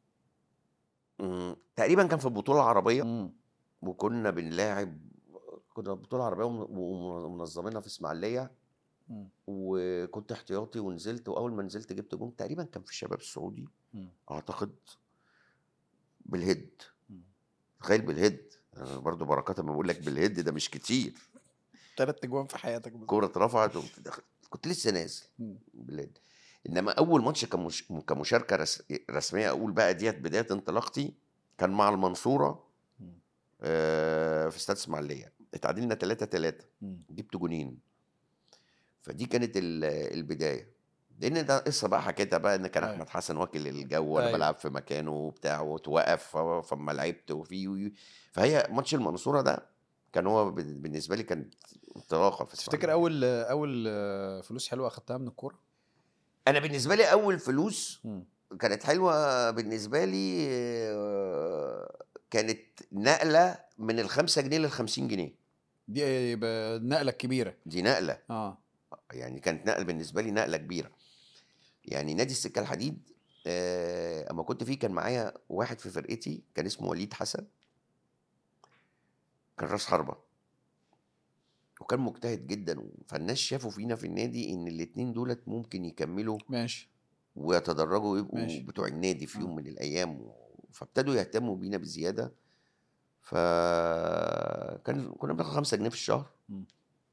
مم، تقريبا كان في البطوله العربيه مم. وكنا بنلاعب كنا بطوله عربيه ومن- ومنظمينها في اسماعيليه مم. وكنت احتياطي ونزلت واول ما نزلت جبت جون تقريبا كان في الشباب السعودي مم. اعتقد بالهيد مم. تخيل بالهيد أنا برضو بركات ما بقول لك بالهيد ده مش كتير تلات اجوان في حياتك بس. الكوره اترفعت وقمت داخل. كنت لسه نازل مم. بالهيد انما اول ماتش كمش... كمشاركه رس... رسميه اقول بقى ديت بدايه انطلاقتي كان مع المنصوره مم. آه في استاد اسماعيليه اتعادلنا 3 3 مم. جبت جونين فدي كانت ال- البدايه لان ده قصه بقى حكيتها بقى ان كان أيوة. احمد حسن واكل الجو وانا أيوة. بلعب في مكانه وبتاع وتوقف ف- فما لعبت وفي وي- فهي ماتش المنصوره ده كان هو بال- بالنسبه لي كان انطلاقه في تفتكر إسماعيلية. اول اول آه، فلوس حلوه اخدتها من الكوره؟ انا بالنسبه لي اول فلوس مم. كانت حلوه بالنسبه لي آه، كانت نقله من الخمسة جنيه للخمسين جنيه دي ب- النقله الكبيره دي نقله اه يعني كانت نقله بالنسبه لي نقله كبيره يعني نادي السكه الحديد آه، اما كنت فيه كان معايا واحد في فرقتي كان اسمه وليد حسن كان راس حربه وكان مجتهد جدا فالناس شافوا فينا في النادي ان الاتنين دولت ممكن يكملوا ماشي ويتدرجوا ويبقوا ماشي. بتوع النادي في آه. يوم من الايام فابتدوا يهتموا بينا بزياده فكان كنا بناخد 5 جنيه في الشهر مم.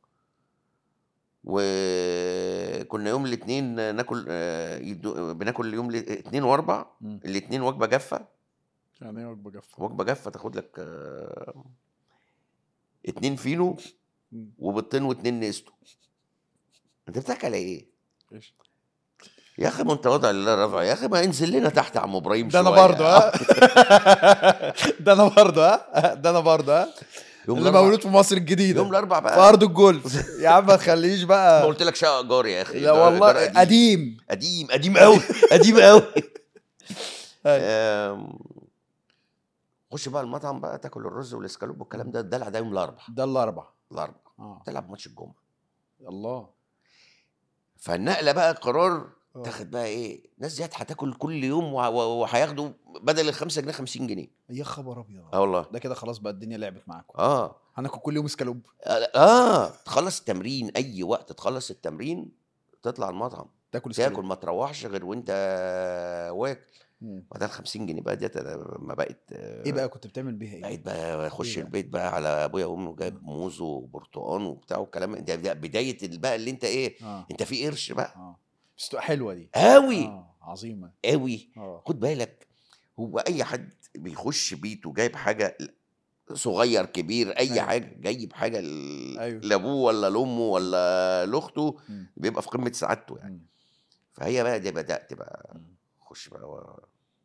وكنا يوم الاثنين ناكل آه، يدو- بناكل يوم الاثنين واربع مم. الاثنين وجبه جافه يعني ايه وجبه جافه وجبه جافه تاخد لك آه، اتنين فينو مم. وبيضتين واتنين نستو انت بتاكل على ايه؟ ايش يا اخي ما انت وضع لله رفع يا اخي ما انزل لنا تحت يا عم ابراهيم ده انا شوية. برضه ها ده انا برضه ها ده انا برضه ها يوم اللي الأربع- مولود في مصر الجديده يوم الاربع في بقى ارض الجولف يا عم ما تخليش ما بقى قلت لك شقه جار يا اخي لا ده- والله ده قديم قديم قديم قوي قديم قوي أيوة. آم، خش بقى المطعم بقى تاكل الرز والاسكالوب والكلام ده الدلع ده يوم الاربع ده الاربع الاربع اه تلعب ماتش الجمعه الله فالنقله بقى قرار آه. تاخد بقى ايه الناس دي هتاكل كل يوم وه- وه- وهياخدوا بدل ال 5 جنيه 50 جنيه يا خبر ابيض اه والله ده كده خلاص بقى الدنيا لعبت معاكم اه هناكل كل يوم اسكالوب اه تخلص التمرين اي وقت تخلص التمرين تطلع المطعم تاكل تاكل اسكالوب ما تروحش غير وانت واكل مم. وده ال 50 جنيه بقى ديت أنا لما بقت آه، ايه بقى كنت بتعمل بيها ايه؟ بقيت بقى اخش إيه بقى؟ البيت بقى على ابويا وامي وجايب موز وبرتقان وبتاع والكلام ده ده بدايه ال- بقى اللي انت ايه اه انت في قرش بقى اه بس تبقى حلوه دي قوي اه عظيمه قوي اه خد بالك هو اي حد بيخش بيته جايب حاجه صغير كبير اي أيوة. حاجه جايب حاجه ل- أيوة. لابوه ولا لامه ولا لاخته مم. بيبقى في قمه سعادته يعني مم. فهي بقى دي بدات بقى مم. خش بقى و-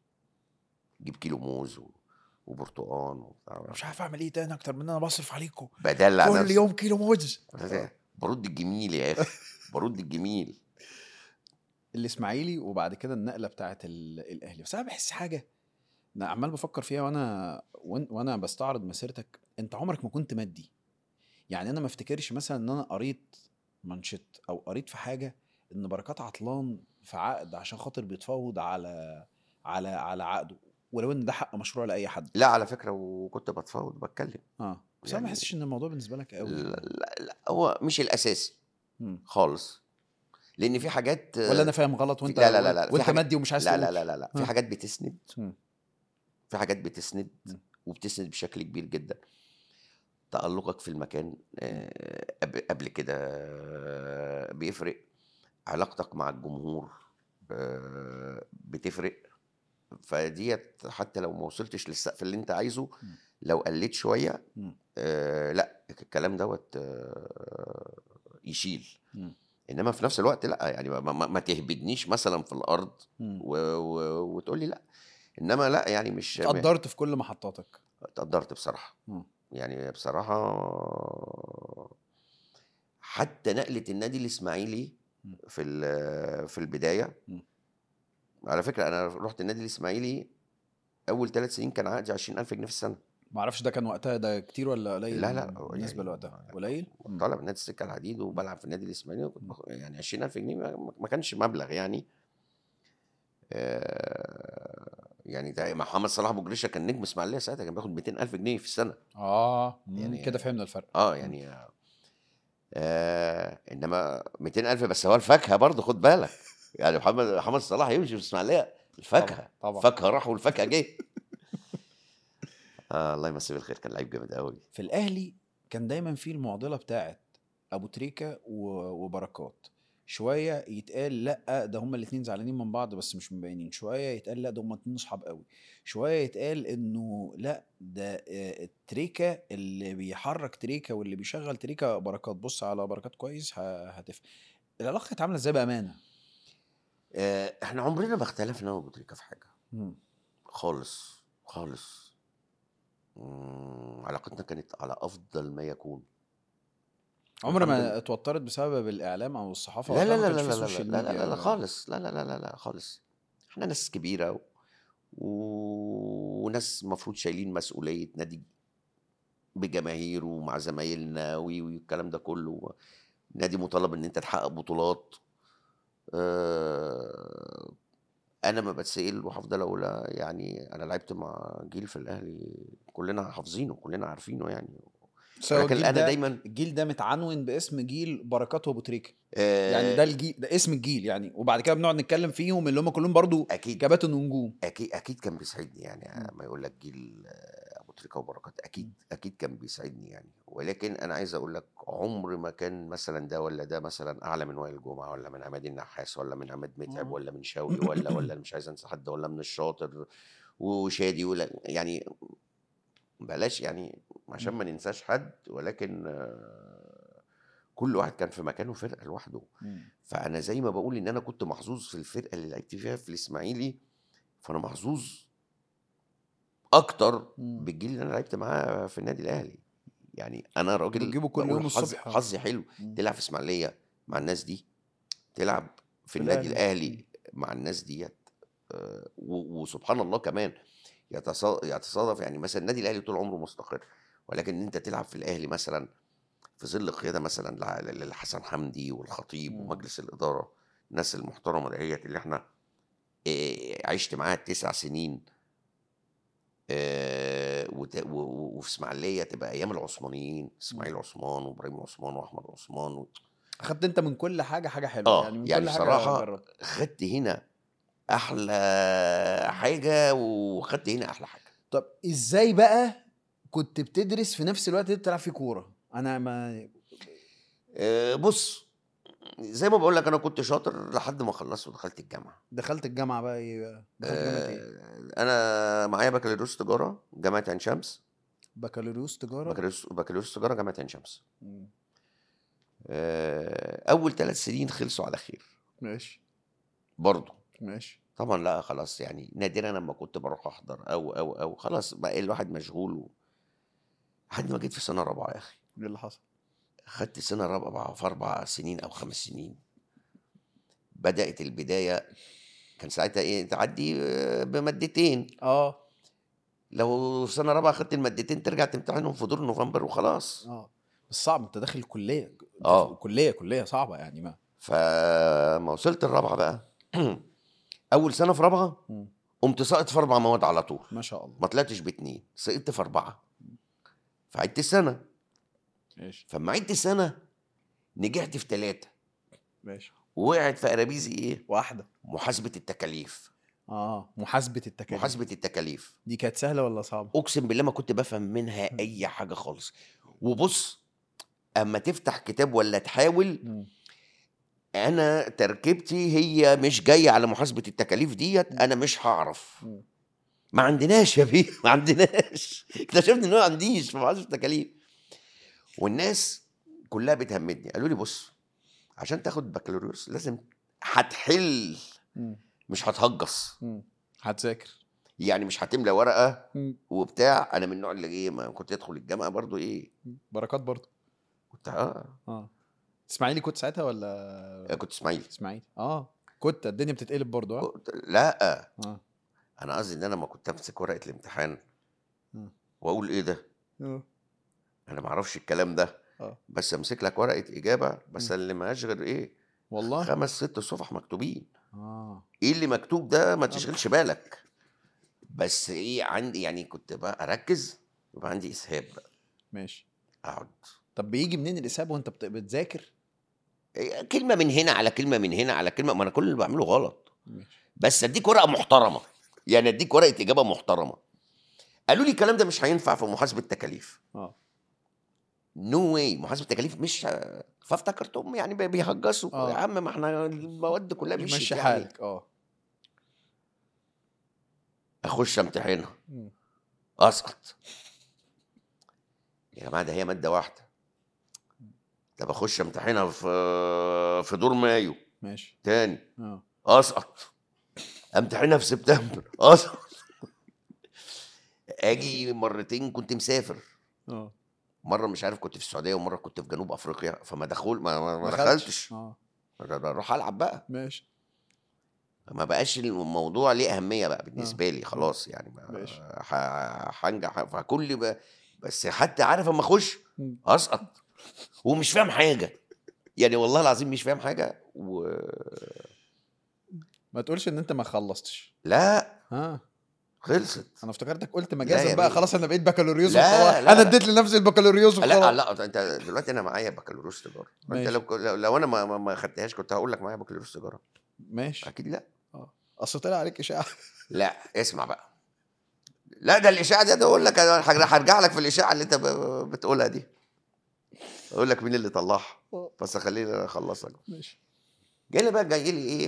جيب كيلو موز و- وبرتقان وبتاع مش عارف اعمل ايه تاني اكتر من ان انا بصرف عليكم بدلع كل نفسي. يوم كيلو موز برد الجميل يا اخي برد الجميل الاسماعيلي وبعد كده النقله بتاعت ال- الاهلي بس انا بحس حاجه انا عمال بفكر فيها وانا وأن- وانا بستعرض مسيرتك انت عمرك ما كنت مادي يعني انا ما افتكرش مثلا ان انا قريت منشط او قريت في حاجه ان بركات عطلان في عقد عشان خاطر بيتفاوض على على على عقده ولو ان ده حق مشروع لاي حد لا على فكره وكنت بتفاوض بتكلم اه بس انا ما يعني- بحسش ان الموضوع بالنسبه لك قوي لا, لا, لا هو مش الاساسي مم. خالص لان في حاجات ولا انا فاهم غلط وانت لا لا لا لا في وانت حاجات- مادي ومش عايز لا تقول. لا لا لا, لا. في ها. حاجات بتسند مم. في حاجات بتسند مم. وبتسند بشكل كبير جدا تألقك في المكان آه، قبل قبل كده آه، بيفرق علاقتك مع الجمهور آه، بتفرق فديت حتى لو ما وصلتش للسقف اللي انت عايزه مم. لو قلت شويه مم. آه لا الكلام دوت آه يشيل مم. انما في نفس الوقت لا يعني ما, ما, ما تهبدنيش مثلا في الارض مم. و و وتقول لي لا انما لا يعني مش اتقدرت في كل محطاتك اتقدرت بصراحه مم. يعني بصراحه حتى نقله النادي الاسماعيلي مم. في ال- في البدايه مم. على فكره انا رحت النادي الاسماعيلي اول ثلاث سنين كان عقدي 20000 جنيه في السنه ما اعرفش ده كان وقتها ده كتير ولا قليل لا، لا، بالنسبه يعني- لوقتها قليل مم. طالع من نادي السكه الحديد وبلعب في النادي الاسماعيلي وكنت باخد- يعني 20000 جنيه ما ما كانش مبلغ يعني آه، يعني ده محمد صلاح ابو جريشه كان نجم اسماعيليه ساعتها كان بياخد 200000 جنيه في السنه اه يعني- يعني كده فهمنا الفرق اه يعني آه انما 200000 بس هو الفاكهه برضه خد بالك يعني محمد محمد صلاح يمشي في اسماعيليه الفاكهه طبعا. الفاكهه راح والفاكهه جه آه الله يمسيه بالخير كان لعيب جامد قوي في الاهلي كان دايما في المعضله بتاعت ابو تريكه و- وبركات شويه يتقال لا ده هما الاثنين زعلانين من بعض بس مش مبينين شويه يتقال لا ده هما اتنين اصحاب قوي شويه يتقال انه لا ده آه، تريكه اللي بيحرك تريكه واللي بيشغل تريكه بركات بص على بركات كويس ه- هتفهم العلاقه كانت عامله ازاي بامانه آه احنا عمرنا ما اختلفنا انا وابو تريكه في حاجه مم. خالص خالص مم، علاقتنا كانت على افضل ما يكون عمر الحمد ما لله. اتوترت بسبب الاعلام او الصحافه لا لا وقتها لا ما لا كانش لا في لا سوشيال لا لا ميديا لا لا خالص لا لا لا لا لا خالص احنا ناس كبيرة و... و... وناس المفروض شايلين مسؤولية نادي بجماهيره ومع زمايلنا وي- والكلام ده كله نادي مطالب ان انت تحقق بطولات آه، انا ما بتسال وهفضل اقول يعني انا لعبت مع جيل في الاهلي كلنا حافظينه كلنا عارفينه يعني بس هو ولكن الجيل انا ده دايما الجيل ده متعنون باسم جيل بركات وابو تريكه آه، يعني ده الجيل ده اسم الجيل يعني وبعد كده بنقعد نتكلم فيهم اللي هم كلهم برضو اكيد كباتن ونجوم اكيد اكيد كان بيسعدني يعني مم. ما يقول لك جيل آه، ابو تريكه وبركات اكيد اكيد كان بيسعدني يعني ولكن انا عايز اقول لك عمر ما كان مثلا ده ولا ده مثلا اعلى من وائل جمعه ولا من عماد النحاس ولا من عماد متعب مم. ولا من شوقي ولا ولا مش عايز انسى حد ولا من الشاطر وشادي ولا يعني بلاش يعني عشان ما ننساش حد ولكن آه، كل واحد كان في مكانه فرقه لوحده فانا زي ما بقول ان انا كنت محظوظ في الفرقه اللي لعبت فيها في الاسماعيلي فانا محظوظ اكتر مم. بالجيل اللي انا لعبت معاه في النادي الاهلي يعني انا راجل بتجيبه كل بقول يوم حظ- الصبح. حظي حلو مم. تلعب في اسماعيليه مع الناس دي تلعب في في النادي الأهلي. الاهلي مع الناس ديت آه، و- وسبحان الله كمان يتص- يتصادف يعني مثلا النادي الاهلي طول عمره مستقر ولكن ان انت تلعب في الاهلي مثلا في ظل قياده مثلا لع- ل- لحسن حمدي والخطيب مم. ومجلس الاداره الناس المحترمه ديت اللي احنا آه، عشت معاها تسع سنين آه، وت- و- و- وفي اسماعيليه تبقى ايام العثمانيين اسماعيل عثمان وابراهيم عثمان واحمد عثمان و... اخدت انت من كل حاجه حاجه حلوه اه يعني من يعني كل حاجه بصراحه جربت. خدت هنا احلى حاجه وخدت هنا احلى حاجه طب ازاي بقى كنت بتدرس في نفس الوقت اللي بتلعب فيه كوره انا ما آه، بص زي ما بقول لك انا كنت شاطر لحد ما خلصت ودخلت الجامعه دخلت الجامعه بقى ايه بقى دخلت جامعه ايه آه، انا معايا بكالوريوس تجاره جامعه عين شمس بكالوريوس تجاره بكالوريوس بكالوريوس تجاره جامعه عين شمس مم. آه، اول ثلاث سنين خلصوا على خير ماشي برضه ماشي طبعا لا خلاص يعني نادرا لما كنت بروح احضر او او او خلاص بقى الواحد مشغول و... لحد ما جيت في سنه رابعه يا اخي ايه اللي حصل خدت سنه رابعه في اربع سنين او خمس سنين بدات البدايه كان ساعتها ايه تعدي آه، بمادتين اه لو في سنه رابعه خدت المادتين ترجع تمتحنهم في دور نوفمبر وخلاص اه بس صعب انت داخل الكليه آه. كليه كليه صعبه يعني ما فما وصلت الرابعه بقى اول سنه في رابعه مم. قمت ساقط في اربع مواد على طول ما شاء الله ما طلعتش باتنين سقطت في اربعه فعدت السنه ماشي فلما عدت السنه نجحت في ثلاثه ماشي ووقعت في قرابيزي ايه واحده محاسبه التكاليف اه محاسبه التكاليف محاسبه التكاليف دي كانت سهله ولا صعبه اقسم بالله ما كنت بفهم منها اي حاجه خالص وبص اما تفتح كتاب ولا تحاول مم. انا تركيبتي هي مش جايه على محاسبه التكاليف ديت انا مش هعرف مم. ما عندناش يا بيه ما عندناش اكتشفت ان انا ما عنديش في محاسبه التكاليف والناس كلها بتهمدني قالوا لي بص عشان تاخد بكالوريوس لازم هتحل مم. مش هتهجص مم. هتذاكر يعني مش هتملى ورقه مم. وبتاع انا من النوع اللي ايه ما كنت ادخل الجامعه برضو ايه بركات برضه كنت اه اه اسماعيلي كنت ساعتها ولا كنت اسماعيلي اسماعيلي اه كنت الدنيا بتتقلب برضه اه كنت- لا اه انا قصدي ان انا لما كنت امسك ورقه الامتحان مم. واقول ايه ده اه انا ما اعرفش الكلام ده اه بس امسك لك ورقه اجابه بس اللي ماهاش غير ايه والله خمس ست صفح مكتوبين اه ايه اللي مكتوب ده ما تشغلش بالك بس ايه عندي يعني كنت بقى اركز يبقى عندي اسهاب بقى ماشي اقعد طب بيجي منين الاسهاب وانت بت- بتذاكر إيه، كلمه من هنا على كلمه من هنا على كلمه ما انا كل اللي بعمله غلط ماشي بس اديك ورقه محترمه يعني اديك ورقه اجابه محترمه قالوا لي الكلام ده مش هينفع في محاسبه تكاليف اه نو واي محاسبه تكاليف مش ه- فافتكرتهم يعني بي- بيهجسوا آه. يا عم ما احنا المواد كلها مش مش ماشي يعني حالك اه اخش امتحنها مم. اسقط يا جماعه ده هي ماده واحده طب اخش امتحنها في في دور مايو ماشي تاني اه اسقط امتحنها في سبتمبر اسقط اجي مرتين كنت مسافر اه مره مش عارف كنت في السعوديه ومره كنت في جنوب افريقيا فما دخول ما, ما ما دخلتش. دخلتش اه اروح العب بقى ماشي ما بقاش الموضوع ليه اهميه بقى بالنسبه لي خلاص يعني بقى ماشي. ح- هنجح فكل ب... بس حتى عارف اما اخش مم. اسقط ومش فاهم حاجه يعني والله العظيم مش فاهم حاجه و ما تقولش ان انت ما خلصتش لا ها خلصت انا افتكرتك قلت لا مجازا يا بقى بيه. خلاص انا بقيت بكالوريوس لا، وخلاص لا، انا لا. اديت لنفسي البكالوريوس لا وخلاص لا انت دلوقتي انا معايا بكالوريوس تجاره انت ماشي. لو لو, لو انا ما ما- ما خدتهاش كنت هقول لك معايا بكالوريوس تجاره ماشي اكيد لا اصل طلع عليك اشاعه لا اسمع بقى لا ده الاشاعه دي ده اقول لك انا هرجع- هرجع لك في الاشاعه اللي انت ب- بتقولها دي اقول لك مين اللي طلعها بس خليني اخلصك ماشي جالي بقى جاي لي ايه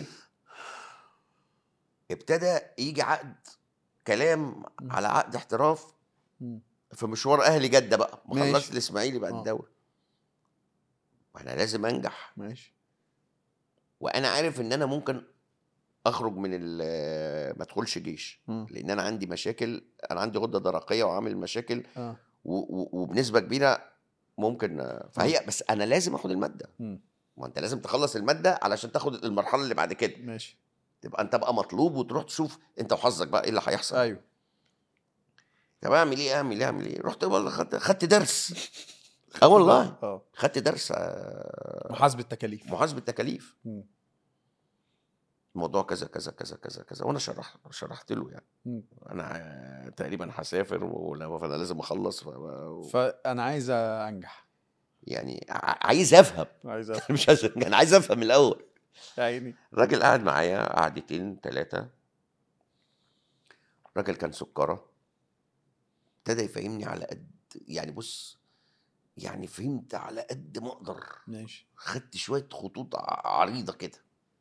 ابتدى يجي عقد كلام على عقد احتراف مم. في مشوار اهلي جده بقى ما ماشي. خلصت الاسماعيلي بعد آه. الدوري وانا لازم انجح ماشي وانا عارف ان انا ممكن اخرج من ال- ما ادخلش جيش مم. لان انا عندي مشاكل انا عندي غده درقيه وعامل مشاكل اه و- و- وبنسبه كبيره ممكن فهي بس انا لازم اخد الماده مم. ما انت لازم تخلص الماده علشان تاخد المرحله اللي بعد كده ماشي تبقى انت بقى مطلوب وتروح تشوف انت وحظك بقى ايه اللي هيحصل ايوه طب اعمل ايه اعمل ايه اعمل ايه رحت والله خدت خدت درس اه والله اه خدت درس آه، محاسبه تكاليف محاسبه تكاليف مم. الموضوع كذا كذا كذا كذا كذا وانا شرحت شرحت له يعني مم. انا آه، تقريبا هسافر ولا- فانا لازم اخلص ف... فانا عايز انجح يعني ع- عايز افهم عايز أفهم. مش عايز انا عايز افهم الاول يا عيني الراجل قعد معايا قعدتين ثلاثه الراجل كان سكره ابتدى يفهمني على قد يعني بص يعني فهمت على قد ما اقدر ماشي خدت شويه خطوط ع- عريضه كده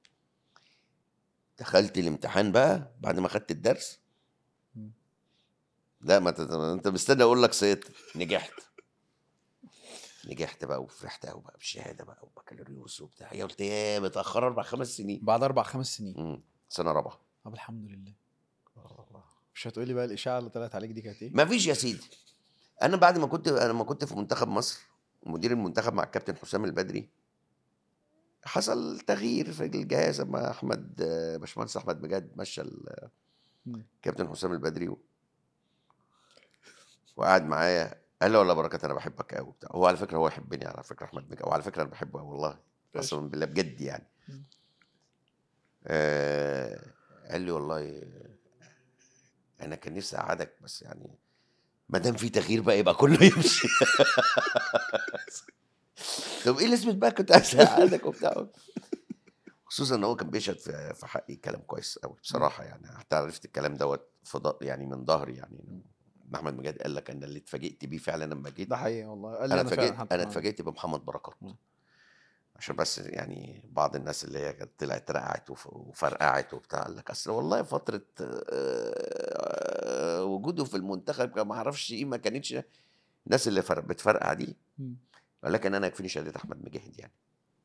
دخلت الامتحان بقى بعد ما خدت الدرس مم. لا ما ت- انت مستني اقول لك سقطت نجحت نجحت بقى وفرحت قوي بقى بشهاده بقى وبكالوريوس وبتاع هي قلت يا متاخر اربع خمس سنين بعد اربع خمس سنين مم. سنه رابعه طب الحمد لله مش هتقولي بقى الاشاعه اللي طلعت عليك دي كانت ايه؟ ما فيش يا سيدي انا بعد ما كنت انا لما كنت في منتخب مصر مدير المنتخب مع الكابتن حسام البدري حصل تغيير في الجهاز اما احمد آه، باشمهندس احمد مجاد مشى ال- مم. الكابتن حسام البدري و... وقعد معايا قال لي والله بركات انا بحبك قوي بتاع هو على فكره هو يحبني على فكره احمد مجاد وعلى فكره انا بحبه قوي والله قسما بالله بجد يعني مم. آه قال لي والله انا كان نفسي اقعدك بس يعني ما دام في تغيير بقى يبقى كله يمشي طب ايه لازمه بقى كنت عايز اقعدك وبتاع خصوصا ان هو كان بيشهد في في حقي كلام كويس قوي بصراحه يعني حتى عرفت الكلام دوت في ض- يعني من ظهري يعني إن احمد مجاد قال لك انا اللي اتفاجئت بيه فعلا لما جيت ده حقيقي والله قال لي انا انا اتفاجئت فعلا حتى انا ما- اتفاجئت بمحمد بركات مم. عشان بس يعني بعض الناس اللي هي كانت طلعت رقعت وف- وفرقعت وبتاع قال لك اصل والله فتره آه، وجوده في المنتخب كان ما اعرفش ايه ما كانتش الناس اللي فرق بتفرقع دي مم. ولكن انا يكفيني شهاده احمد مجاهد يعني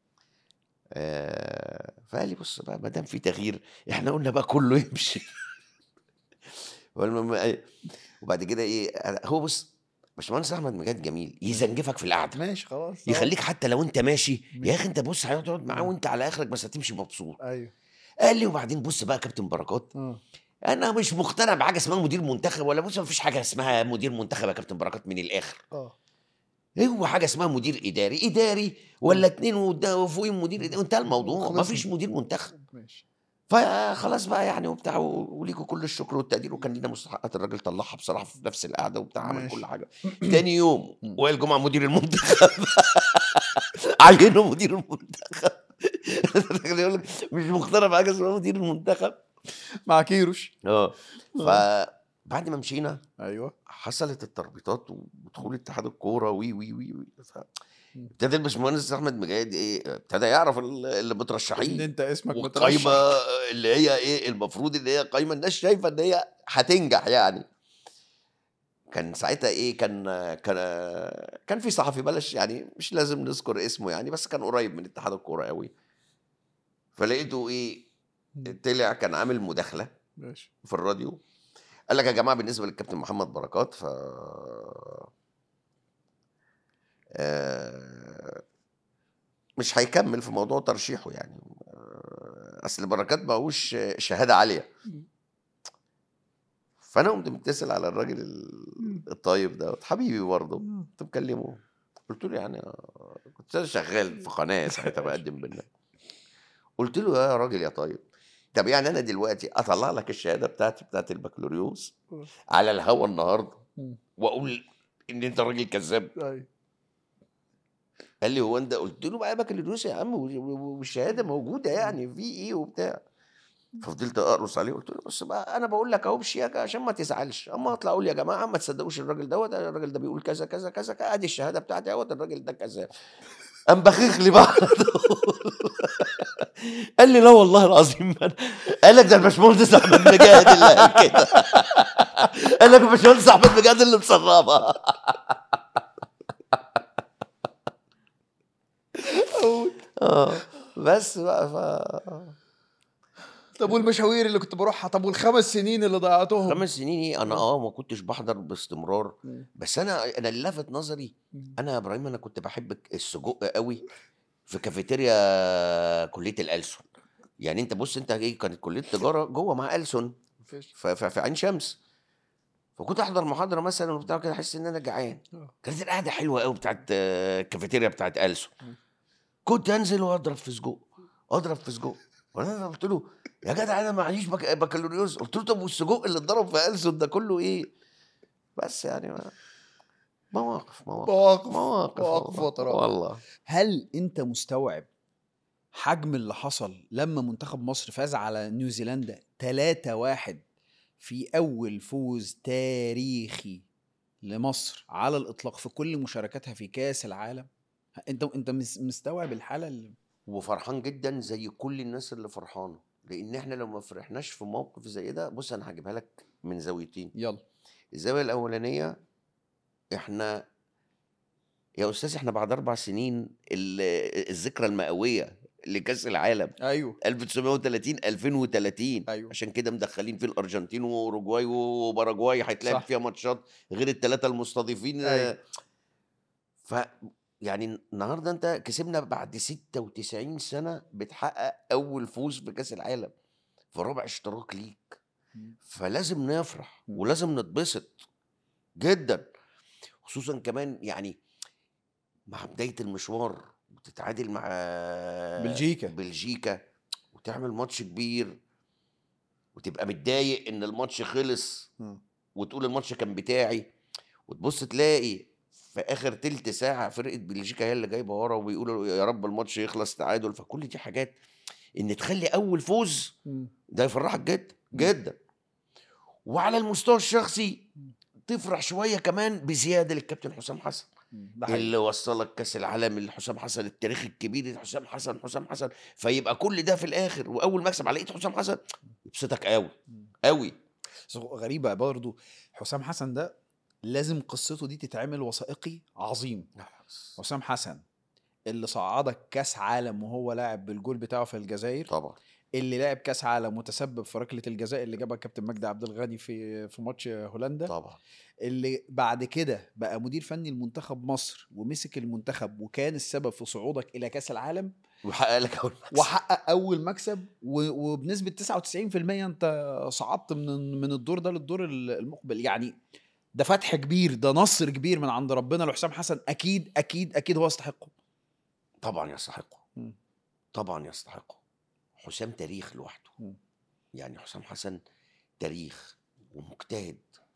آه، فقال لي بص بقى ما دام في تغيير احنا قلنا بقى كله يمشي والمهم إيه، وبعد كده ايه أنا- هو بص باشمهندس احمد مجاهد جميل يزنجفك في القعده ماشي خلاص يخليك حتى لو انت ماشي يا ماشي. اخي انت بص هتقعد معاه وانت على اخرك بس هتمشي مبسوط ايوه قال لي وبعدين بص بقى يا كابتن بركات اه انا مش مقتنع بحاجه اسمها مدير منتخب ولا بص مفيش حاجه اسمها مدير منتخب يا كابتن بركات من الاخر اه هو حاجه اسمها مدير اداري اداري ولا اتنين وده- وفوقيهم مدير اداري وانتهى الموضوع خلصنا. مفيش مدير منتخب ماشي فخلاص بقى يعني وبتاع و- وليكوا كل الشكر والتقدير وكان لنا مستحقات الراجل طلعها بصراحه في نفس القعده وبتاع عمل ماشي. كل حاجه تاني يوم مم. وائل جمعه مدير المنتخب عينه مدير المنتخب الراجل يقول لك مش مقتنع بحاجه اسمها مدير المنتخب مع كيروش اه فبعد ما مشينا ايوه حصلت التربيطات ودخول اتحاد الكوره وي وي وي, وي. ف... ابتدى الباشمهندس احمد مجاهد ايه ابتدى يعرف ال- اللي ان مترشحين انت اسمك والقايمه مترشح اللي هي ايه المفروض ان هي قايمه الناس شايفه ان هي هتنجح يعني كان ساعتها ايه كان كان كان في صحفي بلاش يعني مش لازم نذكر اسمه يعني بس كان قريب من اتحاد الكوره قوي فلقيته ايه طلع كان عامل مداخله ماشي في الراديو قال لك يا جماعه بالنسبه للكابتن محمد بركات ف آه، مش هيكمل في موضوع ترشيحه يعني آه، اصل بركات ماهوش شهاده عاليه فانا قمت متصل على الراجل ال- الطيب ده حبيبي برضه كنت مكلمه قلت له يعني آه، كنت أنا شغال في قناه ساعتها بقدم برنامج قلت له يا راجل يا طيب طب يعني انا دلوقتي اطلع لك الشهاده بتاعتي بتاعت البكالوريوس على الهوا النهارده مم. واقول ان انت راجل كذاب قال لي هو انت قلت له بقى بكالوريوس يا عم و- و- والشهاده موجوده يعني في ايه وبتاع ففضلت اقرص عليه قلت له بس بقى انا بقول لك اهو بشياكه عشان ما تزعلش اما اطلع اقول يا جماعه ما تصدقوش الراجل دوت الراجل ده بيقول كذا كذا كذا كذا، ادي الشهاده بتاعتي اهوت الراجل ده كذاب قام بخيخ لي بقى على طول. قال لي لا والله العظيم ما أنا- قال لك ده الباشمهندس احمد مجاهد اللي قال كده قال لك الباشمهندس احمد مجاهد اللي مسربها اه بس بقى ف طب والمشاوير اللي كنت بروحها طب والخمس سنين اللي ضيعتهم خمس سنين ايه انا اه ما كنتش بحضر باستمرار مم. بس انا انا اللي لفت نظري انا يا ابراهيم انا كنت بحب السجق قوي في كافيتيريا كليه الألسن يعني انت بص انت ايه كانت كليه تجاره جوه مع ألسن مفيش. ف- ف- في عين شمس فكنت احضر محاضره مثلا وبتاع كده احس ان انا جعان آه. كانت القعده حلوه قوي بتاعت آه، الكافيتيريا بتاعت ألسن كنت انزل واضرب في سجق اضرب في سجق وانا قلت له يا جدع انا معيش بك... بكالوريوس قلت له طب والسجق اللي اتضرب في ألسن ده كله ايه بس يعني ما... مواقف مواقف مواقف مواقف مواقف والله. وطرائف. والله هل انت مستوعب حجم اللي حصل لما منتخب مصر فاز على نيوزيلندا 3-1 في اول فوز تاريخي لمصر على الاطلاق في كل مشاركاتها في كاس العالم انت انت مس- مستوعب الحاله اللي وفرحان جدا زي كل الناس اللي فرحانه لان احنا لو ما فرحناش في موقف زي ده بص انا هجيبها لك من زاويتين يلا الزاويه الاولانيه احنا يا استاذ احنا بعد اربع سنين ال- الذكرى المئويه لكاس العالم ايوه 1930 2030 أيوة. عشان كده مدخلين في الارجنتين واوروجواي وباراجواي هيتلعب صح. فيها ماتشات غير الثلاثه المستضيفين أيوة. ف يعني النهارده انت كسبنا بعد 96 سنه بتحقق اول فوز في كاس العالم في ربع اشتراك ليك مم. فلازم نفرح مم. ولازم نتبسط جدا خصوصا كمان يعني مع بدايه المشوار بتتعادل مع بلجيكا. بلجيكا وتعمل ماتش كبير وتبقى متضايق ان الماتش خلص مم. وتقول الماتش كان بتاعي وتبص تلاقي في اخر تلت ساعه فرقه بلجيكا هي اللي جايبه ورا وبيقولوا يا رب الماتش يخلص تعادل فكل دي حاجات ان تخلي اول فوز مم. ده يفرحك جدا جدا وعلى المستوى الشخصي تفرح شويه كمان بزياده للكابتن حسام حسن ده حقيقي. اللي وصلك كاس العالم لحسام حسن التاريخ الكبير حسام حسن حسام حسن فيبقى كل ده في الاخر واول مكسب على ايد حسام حسن يبسطك قوي قوي بس غريبة برضو حسام حسن ده لازم قصته دي تتعمل وثائقي عظيم حسام حسن اللي صعدك كاس عالم وهو لاعب بالجول بتاعه في الجزائر طبعا اللي لعب كاس عالم وتسبب في ركله الجزاء اللي جابها كابتن مجدي عبد الغني في في ماتش هولندا طبعا اللي بعد كده بقى مدير فني لمنتخب مصر ومسك المنتخب وكان السبب في صعودك الى كاس العالم وحقق لك اول مكسب وحقق اول مكسب و- وبنسبه 99% انت صعدت من من الدور ده للدور ال- المقبل يعني ده فتح كبير ده نصر كبير من عند ربنا لحسام حسن اكيد اكيد اكيد هو يستحقه طبعا يستحقه مم. طبعا يستحقه حسام تاريخ لوحده مم. يعني حسام حسن تاريخ ومجتهد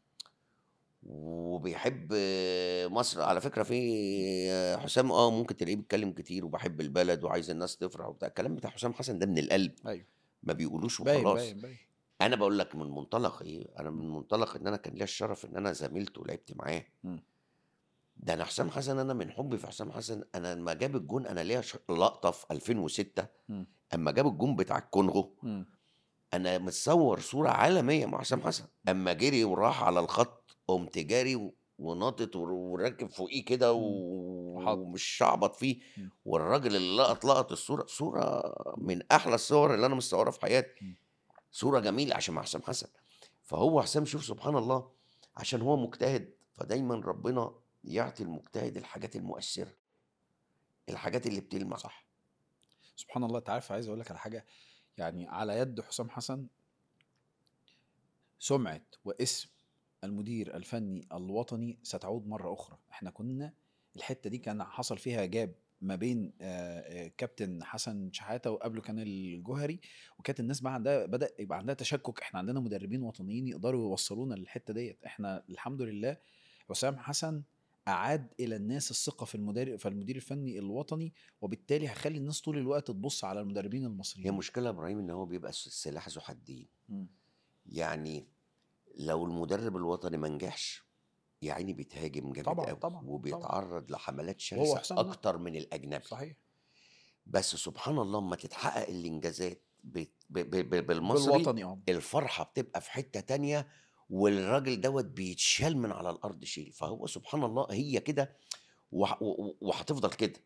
وبيحب مصر على فكره في حسام اه ممكن تلاقيه بيتكلم كتير وبحب البلد وعايز الناس تفرح وبتاع الكلام بتاع حسام حسن ده من القلب ايوه ما بيقولوش باين وخلاص باين باين انا بقول لك من منطلق ايه انا من منطلق ان انا كان ليا الشرف ان انا زميلته ولعبت معاه مم. ده انا حسام حسن انا من حبي في حسام حسن انا لما جاب الجون انا ليا ش- لقطه في 2006 مم. اما جاب الجون بتاع الكونغو مم. انا متصور صوره عالميه مع حسام حسن اما جري وراح على الخط قمت جاري و- وناطط ور- وراكب فوقيه كده و- وحاط. ومش شعبط فيه مم. والراجل اللي لقط لقط الصوره صوره من احلى الصور اللي انا مصورها في حياتي مم. صوره جميله عشان مع حسام حسن فهو حسام شوف سبحان الله عشان هو مجتهد فدايما ربنا يعطي المجتهد الحاجات المؤثره الحاجات اللي بتلمع صح سبحان الله انت عارف عايز اقول لك على حاجه يعني على يد حسام حسن سمعه واسم المدير الفني الوطني ستعود مره اخرى احنا كنا الحته دي كان حصل فيها جاب ما بين آه، آه، كابتن حسن شحاته وقبله كان الجوهري وكانت الناس بقى عندها بدا يبقى عندها تشكك احنا عندنا مدربين وطنيين يقدروا يوصلونا للحته ديت احنا الحمد لله حسام حسن اعاد الى الناس الثقه في المدير في المدير الفني الوطني وبالتالي هيخلي الناس طول الوقت تبص على المدربين هي المصريين مشكله يا ابراهيم ان هو بيبقى سلاح ذو حدين مم. يعني لو المدرب الوطني ما نجحش يا عيني بيتهاجم جامد طبعاً، قوي طبعاً، وبيتعرض لحملات وهو شرسه حسام ده. اكتر من الاجنبي صحيح بس سبحان الله اما تتحقق الانجازات ب- ب- ب- ب- بالمصري بالوطني اه الفرحه بتبقى في حته تانية والراجل دوت بيتشال من على الارض شيل فهو سبحان الله هي كده وه- و- وهتفضل كده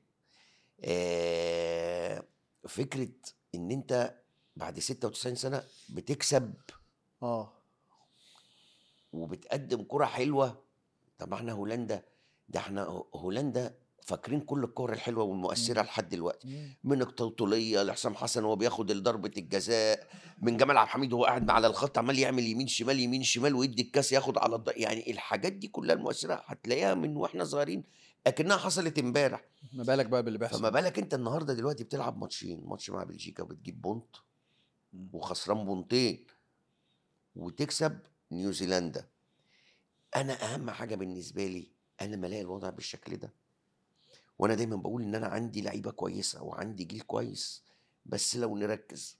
آه، فكره ان انت بعد 96 سنه بتكسب اه وبتقدم كرة حلوة طب احنا هولندا ده احنا هولندا فاكرين كل الكور الحلوة والمؤثرة لحد دلوقتي من التوطولية لحسام حسن وهو بياخد ضربة الجزاء من جمال عبد الحميد وهو قاعد على الخط عمال يعمل يمين شمال يمين شمال ويدي الكاس ياخد على الض... يعني الحاجات دي كلها المؤثرة هتلاقيها من واحنا صغيرين اكنها حصلت امبارح ما بالك بقى باللي بيحصل فما بالك انت النهارده دلوقتي بتلعب ماتشين ماتش مع بلجيكا وبتجيب بونت مم. وخسران بونتين وتكسب نيوزيلندا انا اهم حاجه بالنسبه لي انا ما الاقي الوضع بالشكل ده وانا دايما بقول ان انا عندي لعيبه كويسه وعندي جيل كويس بس لو نركز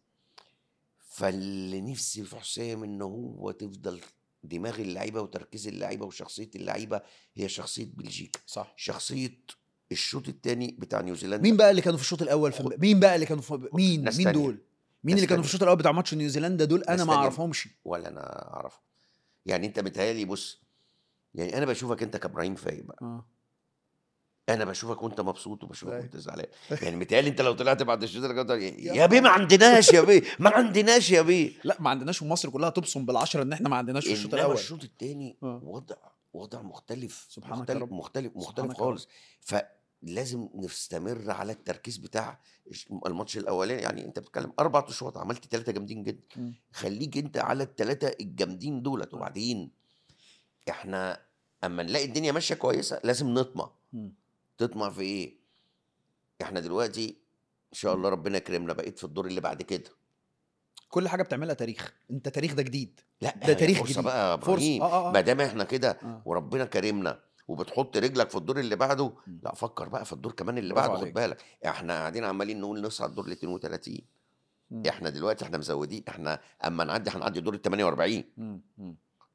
فاللي نفسي في حسام ان هو تفضل دماغ اللعيبه وتركيز اللعيبه وشخصيه اللعيبه هي شخصيه بلجيكا صح شخصيه الشوط الثاني بتاع نيوزيلندا مين بقى اللي كانوا في الشوط الاول في مين بقى اللي كانوا في مين ناس مين تانية. دول مين ناس اللي كانوا في تانية. الشوط الاول بتاع ماتش نيوزيلندا دول انا ناس ما تانية. اعرفهمش ولا انا اعرفه يعني انت متهيألي بص يعني انا بشوفك انت كابراهيم فايق بقى اه انا بشوفك وانت مبسوط وبشوفك أيوة. وانت زعلان يعني متهيألي انت لو طلعت بعد الشوط اللي جاي يا يا بيه ما عندناش يا بيه ما عندناش يا بيه لا ما عندناش ومصر كلها تبصم بالعشره ان احنا ما عندناش في الشوط انما الاول الشوط الثاني آه. وضع وضع مختلف سبحانك يا مختلف رب. مختلف مختلف سبحانك يا رب. خالص فلازم نستمر على التركيز بتاع الش- الماتش الاولاني يعني انت بتتكلم اربع اشواط عملت ثلاثه جامدين جدا مم. خليك انت على الثلاثه الجامدين دولت وبعدين احنا اما نلاقي الدنيا ماشيه كويسه لازم نطمع مم. تطمع في ايه احنا دلوقتي ان شاء الله ربنا يكرمنا بقيت في الدور اللي بعد كده كل حاجه بتعملها تاريخ انت تاريخ ده جديد لا ده هي تاريخ فرصه جديد. بقى يا فرصة. ابراهيم آه، آه، آه. ما دام احنا كده آه. وربنا كرمنا وبتحط رجلك في الدور اللي بعده مم. لا فكر بقى في الدور كمان اللي برافو بعده خد عليك. بالك احنا قاعدين عمالين نقول نصعد دور ال 32 مم. احنا دلوقتي احنا مزودين احنا اما نعدي هنعدي دور ال 48 مم. مم.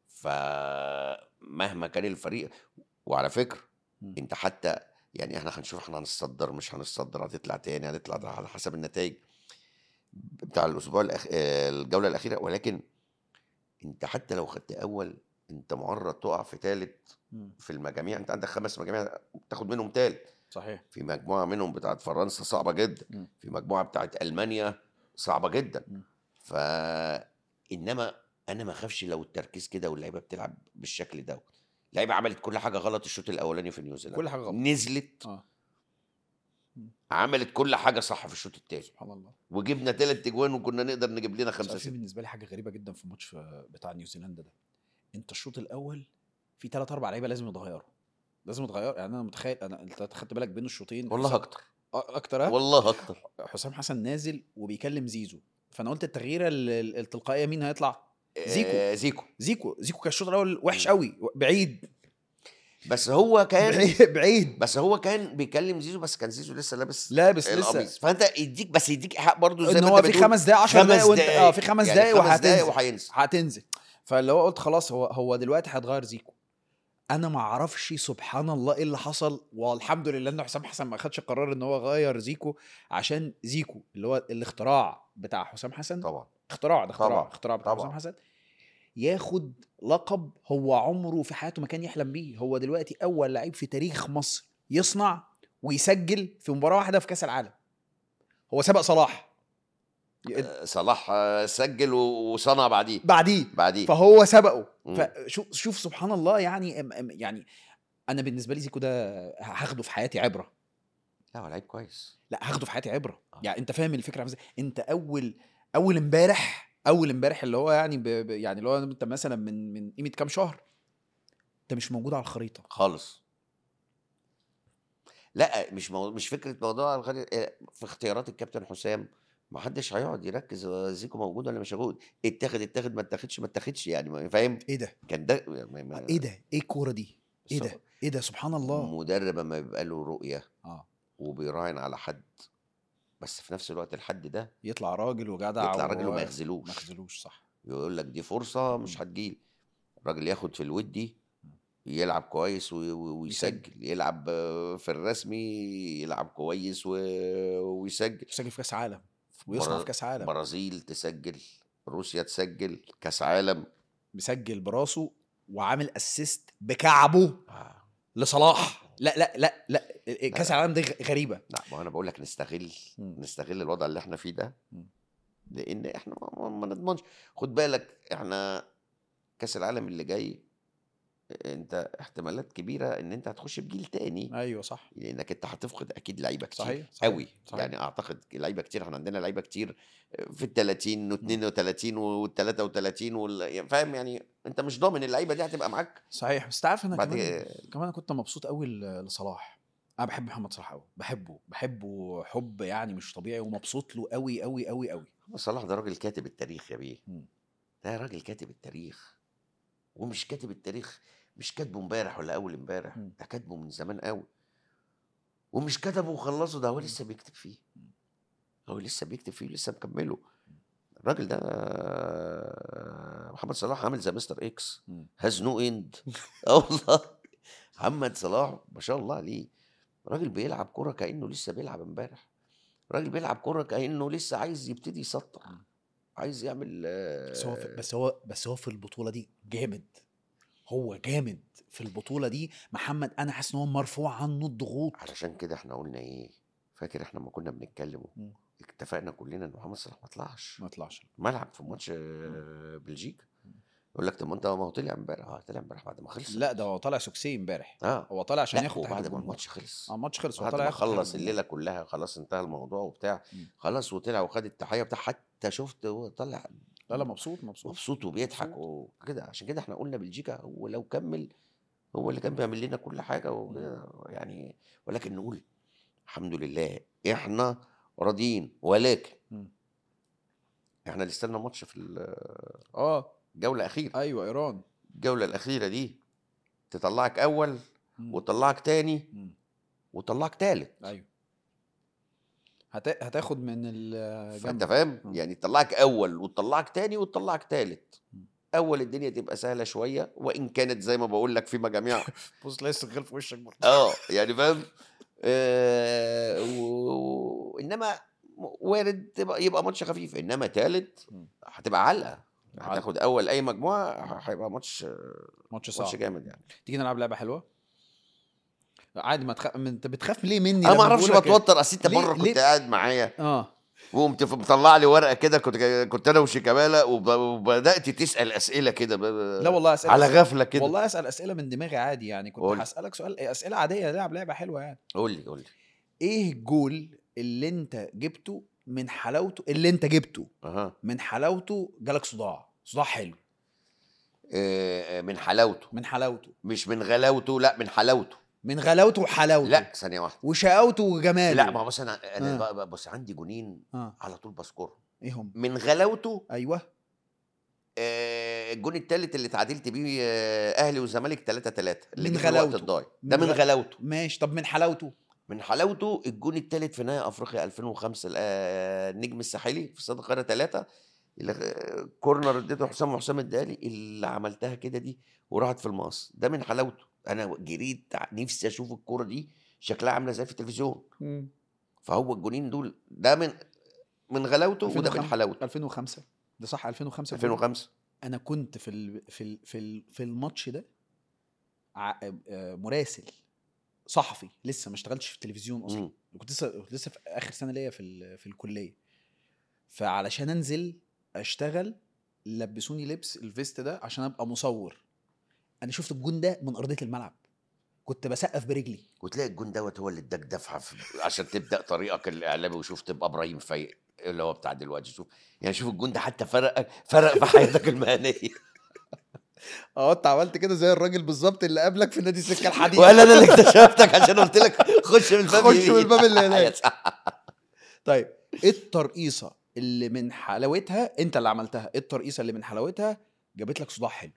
فمهما كان الفريق وعلى فكره مم. انت حتى يعني احنا هنشوف احنا هنتصدر مش هنتصدر هتطلع تاني هتطلع ده على حسب النتائج بتاع الاسبوع الأخ... آه، الجوله الاخيره ولكن انت حتى لو خدت اول انت معرض تقع في ثالث مم. في المجاميع انت عندك خمس مجاميع تاخد منهم ثالث صحيح في مجموعه منهم بتاعت فرنسا صعبه جدا مم. في مجموعه بتاعت المانيا صعبه جدا مم. ف انما انا ما اخافش لو التركيز كده واللعيبه بتلعب بالشكل ده اللعيبه عملت كل حاجه غلط الشوط الاولاني في نيوزيلندا كل حاجة غلط. نزلت اه عملت كل حاجه صح في الشوط الثاني سبحان الله وجبنا ثلاث اجوان وكنا نقدر نجيب لنا بس خمسه في سته بالنسبه لي حاجه غريبه جدا في الماتش بتاع نيوزيلندا ده انت الشوط الاول في ثلاث اربع لعيبه لازم يتغيروا لازم يتغيروا يعني انا متخيل انا انت خدت بالك بين الشوطين والله حسام- اكتر أ- اكتر ها؟ والله اكتر حسام حسن نازل وبيكلم زيزو فانا قلت التغييره ال- ال- التلقائيه مين هيطلع زيكو. آه زيكو زيكو زيكو كان الشوط الاول وحش قوي بعيد بس هو كان بعيد, بعيد. بس هو كان بيكلم زيزو بس كان زيزو لسه لابس لابس لسه القميص فانت يديك بس يديك حق برضه زي ان ما هو انت في بتقول خمس دقايق 10 دقايق وانت اه في خمس يعني دقايق خمس دقايق وهتنزل وهينزل هتنزل فاللي هو قلت خلاص هو هو دلوقتي هيتغير زيكو انا ما اعرفش سبحان الله ايه اللي حصل والحمد لله ان حسام حسن ما خدش قرار ان هو غير زيكو عشان زيكو اللي هو الاختراع بتاع حسام حسن طبعا اختراع ده اختراع طبعا، اختراع بتاع طبعا. حسام حسن ياخد لقب هو عمره في حياته ما كان يحلم بيه هو دلوقتي اول لعيب في تاريخ مصر يصنع ويسجل في مباراه واحده في كاس العالم هو سبق صلاح آه، صلاح آه، سجل و- وصنع بعديه بعديه بعديه فهو سبقه مم. فشوف شوف سبحان الله يعني أم- أم- يعني انا بالنسبه لي زيكو ده هاخده في حياتي عبره لا هو لعيب كويس لا هاخده في حياتي عبره آه. يعني انت فاهم الفكره عامله ازاي انت اول اول امبارح اول امبارح اللي هو يعني ب... ب- يعني اللي هو انت مثلا من من قيمه كام شهر انت مش موجود على الخريطه خالص لا مش مو... مش فكره موضوع الغري... آه، في اختيارات الكابتن حسام ما حدش هيقعد يركز هو زيكو موجود ولا مش موجود اتاخد اتاخد ما اتاخدش ما اتاخدش يعني ما- فاهم ايه ده كان ده ما... ما... ايه ده ايه الكوره دي ايه صح. ده ايه ده سبحان الله مدرب اما بيبقى له رؤيه اه وبيراهن على حد بس في نفس الوقت الحد ده يطلع راجل وجدع يطلع راجل و- وما يخذلوش. ما يخذلوش صح يقول لك دي فرصه مش هتجيلي الراجل ياخد في الودي يلعب كويس و- و- ويسجل يلعب آه، في الرسمي يلعب كويس و- ويسجل يسجل في كاس عالم ويصنع برا- في كاس عالم برازيل تسجل روسيا تسجل كاس عالم مسجل براسه وعامل اسيست بكعبه آه. لصلاح لا لا لا لا كاس العالم دي غ- غريبه لا ما انا بقول لك نستغل مم. نستغل الوضع اللي احنا فيه ده مم. لان احنا ما, ما, ما نضمنش خد بالك احنا كاس العالم اللي جاي انت احتمالات كبيره ان انت هتخش بجيل تاني ايوه صح لانك انت هتفقد اكيد لعيبه كتير صحيح، صحيح، قوي صحيح. يعني اعتقد لعيبه كتير احنا عندنا لعيبه كتير في ال 30 و 32 وال 33 وال يعني فاهم يعني انت مش ضامن اللعيبه دي هتبقى معاك صحيح بس تعرف انا بعد كمان إيه؟ كمان كنت مبسوط قوي ل- لصلاح انا بحب محمد صلاح قوي بحبه بحبه حب يعني مش طبيعي ومبسوط له قوي قوي قوي قوي محمد صلاح ده راجل كاتب التاريخ يا بيه مم. ده راجل كاتب التاريخ ومش كاتب التاريخ مش كاتبه امبارح ولا اول امبارح مم. ده كاتبه من زمان قوي ومش كتبه وخلصه ده هو لسه بيكتب فيه هو لسه بيكتب فيه لسه مكمله الراجل ده آه، محمد صلاح عامل زي مستر اكس مم. هاز نو اند اه والله محمد صلاح ما شاء الله عليه راجل بيلعب كرة كأنه لسه بيلعب امبارح راجل بيلعب كرة كأنه لسه عايز يبتدي يسطر عايز يعمل آه، بس هو في بس هو بس هو في البطوله دي جامد هو جامد في البطوله دي محمد انا حاسس ان هو مرفوع عنه الضغوط علشان كده احنا قلنا ايه فاكر احنا لما كنا بنتكلم مم. اتفقنا كلنا ان محمد صلاح ما طلعش ما طلعش ملعب في ماتش آه، بلجيكا يقول لك طب ما انت ما هو طلع امبارح اه طلع امبارح بعد ما خلص لا ده هو طالع سوكسي امبارح اه هو طالع عشان لا ياخد وبعد تحت ما الجمهور. الماتش خلص اه الماتش خلص هو بعد طالع ما ياخد تحت خلص الجمهور. الليله كلها خلاص انتهى الموضوع وبتاع مم. خلاص وطلع وخد التحيه بتاع حتى شفت هو طلع لا لا مبسوط مبسوط مبسوط وبيضحك وكده عشان كده احنا قلنا بلجيكا هو لو كمل هو اللي كان بيعمل لنا كل حاجه وكده يعني ولكن نقول الحمد لله احنا راضيين ولكن مم. احنا لسه لنا ماتش في ال- اه الجوله الاخيره ايوه ايران الجوله الاخيره دي تطلعك اول مم. وتطلعك تاني مم. وتطلعك تالت ايوه هت... هتاخد من الجنب فانت فاهم مم. يعني تطلعك اول وتطلعك تاني وتطلعك تالت مم. اول الدنيا تبقى سهله شويه وان كانت زي ما بقول لك في مجاميع بص لا يستغل في وشك برضه اه يعني فاهم آه و... انما وارد تبقى يبقى ماتش خفيف انما تالت مم. هتبقى علقه علقة. هتاخد اول اي مجموعه هيبقى ماتش ماتش صعب ماتش جامد يعني تيجي نلعب لعبه حلوه عادي ما تخاف انت بتخاف ليه مني انا ما لما اعرفش بقولك- بتوتر اصل انت ليه- مره كنت ليه- قاعد معايا اه وقمت ف- مطلع لي ورقه كده كنت كنت انا وشيكابالا وب- وبدات تسال اسئله كده ب- لا والله اسال على غفله كده والله اسال اسئله من دماغي عادي يعني كنت قول. هسالك سؤال إيه، اسئله عاديه نلعب لعبه حلوه يعني قول لي قول لي ايه الجول اللي انت جبته من حلاوته اللي انت جبته اها من حلاوته جالك صداع صداع حلو آه، من حلاوته من حلاوته مش من غلاوته لا من حلاوته من غلاوته وحلاوته لا ثانيه واحده وشقاوته وجماله لا ما هو بص انا انا آه. بقى- بقى بص عندي جونين اه على طول بذكرهم ايه هم من غلاوته ايوه آه، الجون الثالث اللي تعادلت بيه آه، اهلي وزمالك 3 3 اللي من جه في الوقت غلاوته. الضايع من ده من غ- غلاوته ماشي طب من حلاوته من حلاوته الجون الثالث في نهائي افريقيا 2005 آه، النجم الساحلي في استاد القاهره 3 كورنر اديته حسام حسام الدالي اللي عملتها كده دي وراحت في المقص ده من حلاوته انا جريت نفسي اشوف الكوره دي شكلها عامله ازاي في التلفزيون فهو الجونين دول ده من من غلاوته وده من 2005 حلاوته 2005 ده صح 2005 الجول؟ 2005 انا كنت في ال... في ال... في ال... في الماتش ده ع... آه، مراسل صحفي لسه ما اشتغلتش في التلفزيون اصلا مم. كنت لسه كنت لسه في اخر سنه ليا في ال... في الكليه فعلشان انزل اشتغل لبسوني لبس الفيست ده عشان ابقى مصور انا شفت الجون ده من ارضيه الملعب كنت بسقف برجلي وتلاقي الجون دوت هو اللي اداك دفعه في- عشان تبدا طريقك الاعلامي وشوف تبقى ابراهيم فايق اللي هو بتاع دلوقتي شوف يعني شوف الجون ده حتى فرق فرق في حياتك المهنيه اه انت عملت كده زي الراجل بالظبط اللي قابلك في نادي السكه الحديد ولا انا اللي اكتشفتك عشان قلت لك خش من الباب خش يمين. من الباب اللي هناك. يا صح. طيب ايه الترقيصه اللي من حلاوتها انت اللي عملتها ايه الترقيصه اللي من حلاوتها جابت لك صداع حلو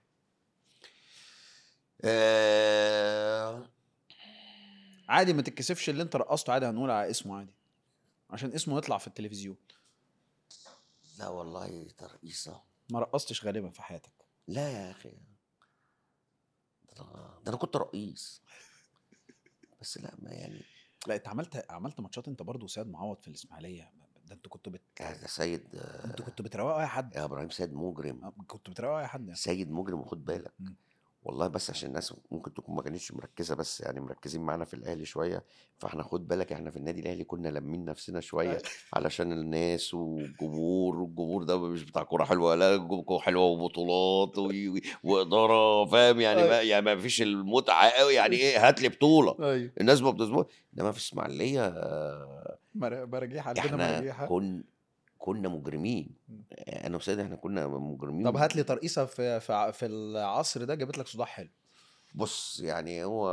آه، عادي ما تتكسفش اللي انت رقصته عادي هنقول على اسمه عادي عشان اسمه يطلع في التلفزيون لا والله ترقيصه ما رقصتش غالبا في حياتك لا يا اخي ده أنا- ده انا كنت رئيس بس لا ما يعني لا انت عملت عملت ماتشات انت برضه سيد معوض في الاسماعيليه ده انتوا كنتوا بت... ده سيد آه، انتوا كنتوا بتروقوا اي حد يا ابراهيم سيد مجرم كنتوا بتروقوا اي حد يعني سيد مجرم وخد بالك مم. والله بس عشان الناس ممكن تكون ما كانتش مركزه بس يعني مركزين معانا في الاهلي شويه فاحنا خد بالك احنا في النادي الاهلي كنا لامين نفسنا شويه علشان الناس والجمهور والجمهور ده مش بتاع كوره حلوه لا كوره حلوه وبطولات و... واداره فاهم يعني ما يعني ما فيش المتعه قوي يعني ايه هات لي بطوله ايوه الناس ما بتظبط انما في اسماعيليه آه، مراجيح عندنا احنا مراجيح كن كنا مجرمين مم. انا وسيد احنا كنا مجرمين طب هات لي ترقيصه في في ع- في العصر ده جابت لك صداع حلو بص يعني هو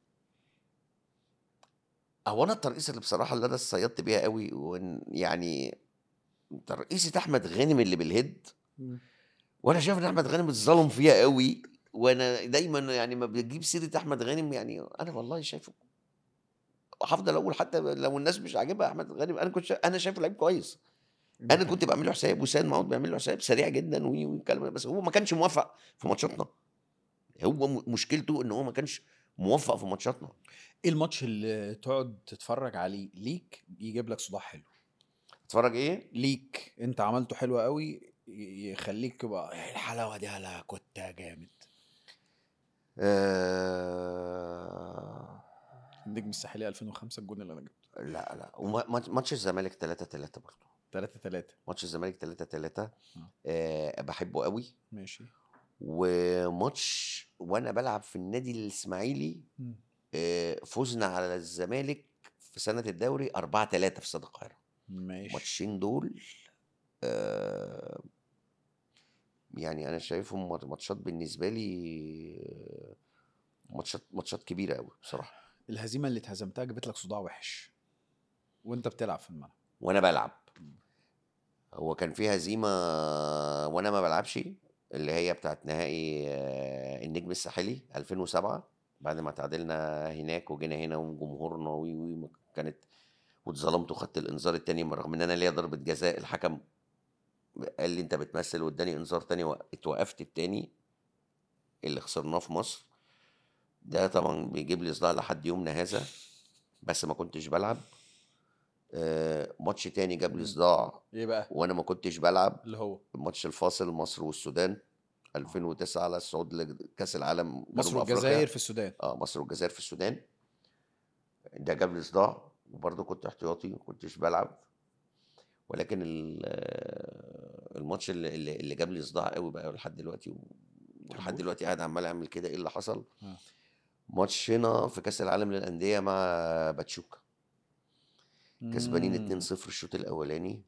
هو انا الترقيصه اللي بصراحه اللي انا اتصيدت بيها قوي وإن يعني ترقيصه احمد غانم اللي بالهيد وانا شايف ان احمد غانم اتظلم فيها قوي وانا دايما يعني ما بجيب سيره احمد غانم يعني انا والله شايفه هفضل اقول حتى لو الناس مش عاجبها احمد غانم انا كنت شا... انا شايفه لعيب كويس انا كنت بعمل له حساب وسيد معوض بيعمل له حساب سريع جدا وي- والكلام ده، بس هو ما كانش موفق في ماتشاتنا هو م- مشكلته ان هو ما كانش موفق في ماتشاتنا ايه الماتش اللي تقعد تتفرج عليه ليك يجيب لك صداع حلو اتفرج ايه ليك انت عملته حلو قوي ي- يخليك بقى "إيه الحلاوه دي لا كنت جامد آه... النجم الساحلي 2005 الجون اللي انا جبته لا لا وما- ماتش ماتش الزمالك 3 3 برضه 3 3 ماتش الزمالك 3 3 آه. آه بحبه قوي ماشي وماتش وانا بلعب في النادي الاسماعيلي مم. آه فزنا على الزمالك في سنه الدوري 4 3 في استاد القاهره ماشي الماتشين دول آه يعني انا شايفهم مات- ماتشات بالنسبه لي آه، ماتشات ماتشات كبيره قوي بصراحه الهزيمه اللي اتهزمتها جابت لك صداع وحش وانت بتلعب في الملعب وانا بلعب هو كان في هزيمه وانا ما بلعبش اللي هي بتاعت نهائي آه، النجم الساحلي 2007 بعد ما تعادلنا هناك وجينا هنا وجمهورنا وي وي ما كانت واتظلمت وخدت الانذار التاني رغم ان انا ليا ضربه جزاء الحكم قال لي انت بتمثل واداني انذار تاني وق- اتوقفت التاني اللي خسرناه في مصر ده طبعا بيجيب لي صداع لحد يومنا هذا بس ما كنتش بلعب آه، ماتش تاني جاب لي صداع ايه بقى وانا ما كنتش بلعب اللي هو الماتش الفاصل مصر والسودان 2009 على الصعود لكاس العالم جنوب مصر أفريقيا. والجزائر في السودان اه مصر والجزائر في السودان ده جاب لي صداع وبرضه كنت احتياطي ما كنتش بلعب ولكن ال- آه، الماتش اللي, اللي اللي جاب لي صداع قوي بقى لحد دلوقتي و- ولحد طب دلوقتي قاعد عمال اعمل كده ايه اللي حصل آه. ماتشنا في كاس العالم للانديه مع باتشوكا كسبانين مم. 2-0 الشوط الاولاني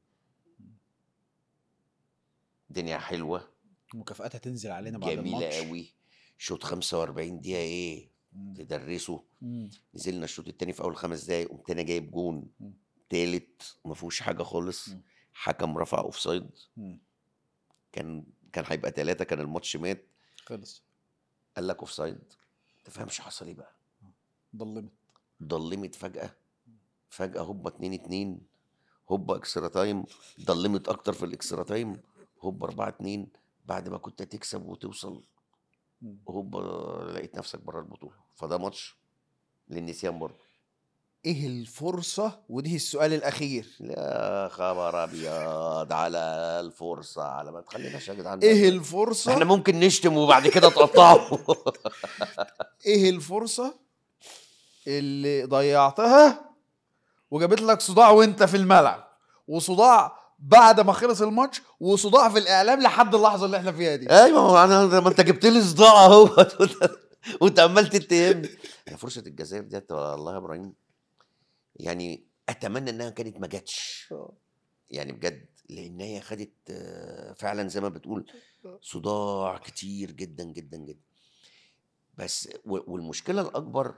الدنيا حلوه مكافآت هتنزل علينا بعد جميله الماتش قوي شوط 45 دقيقه ايه مم. تدرسه مم. نزلنا الشوط التاني في اول خمس دقايق قمت انا جايب جون مم. تالت ما فيهوش حاجه خالص مم. حكم رفع اوفسايد مم. كان كان هيبقى ثلاثه كان الماتش مات خلص قال لك اوفسايد تفهمش حصل ايه بقى ضلمت ضلمت فجاه فجاه هوبا 2 2 هوبا اكسترا تايم ضلمت اكتر في الاكسترا تايم هوبا 4 2 بعد ما كنت تكسب وتوصل مم. هوبا لقيت نفسك بره البطوله فده ماتش للنسيان برضه ايه الفرصه ودي السؤال الاخير لا خبر ابيض على الفرصه على ما تخليناش يا جدعان بقى. ايه الفرصه احنا ممكن نشتم وبعد كده تقطعه ايه الفرصه اللي ضيعتها وجابت لك صداع وانت في الملعب وصداع بعد ما خلص الماتش وصداع في الاعلام لحد اللحظه اللي احنا فيها دي ايوه ما هو انا ما انت جبت لي صداع اهو وانت عمال تتهمني يا فرصه الجزائر ديت والله يا ابراهيم يعني اتمنى انها كانت ما جاتش يعني بجد لان هي خدت آه، فعلا زي ما بتقول صداع كتير جدا جدا جدا بس و- والمشكله الاكبر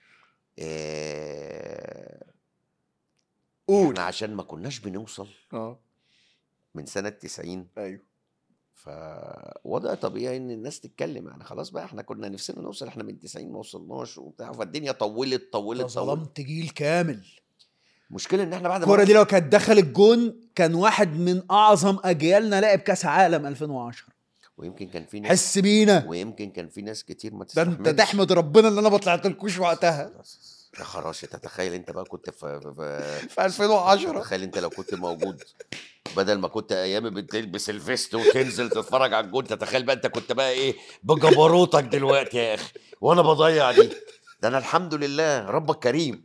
آه، قول احنا عشان ما كناش بنوصل اه من سنه 90 ايوه فوضع طبيعي ان الناس تتكلم يعني خلاص بقى احنا كنا نفسنا نوصل احنا من 90 ما وصلناش وبتاع فالدنيا طولت طولت انت طولت ظلمت جيل كامل المشكله ان احنا بعد الكوره ما دي لو كانت دخلت جون كان واحد من اعظم اجيالنا لعب كاس عالم 2010 ويمكن كان في ناس حس بينا ويمكن كان في ناس كتير ما ده تستحملش انت تحمد ربنا ان انا ما طلعتلكوش وقتها يا خراش تتخيل انت بقى كنت في, في, في في 2010 تخيل انت لو كنت موجود بدل ما كنت ايام بتلبس الفيست وتنزل تتفرج على الجون تتخيل بقى انت كنت بقى ايه بجبروتك دلوقتي يا اخي وانا بضيع دي ده انا الحمد لله ربك كريم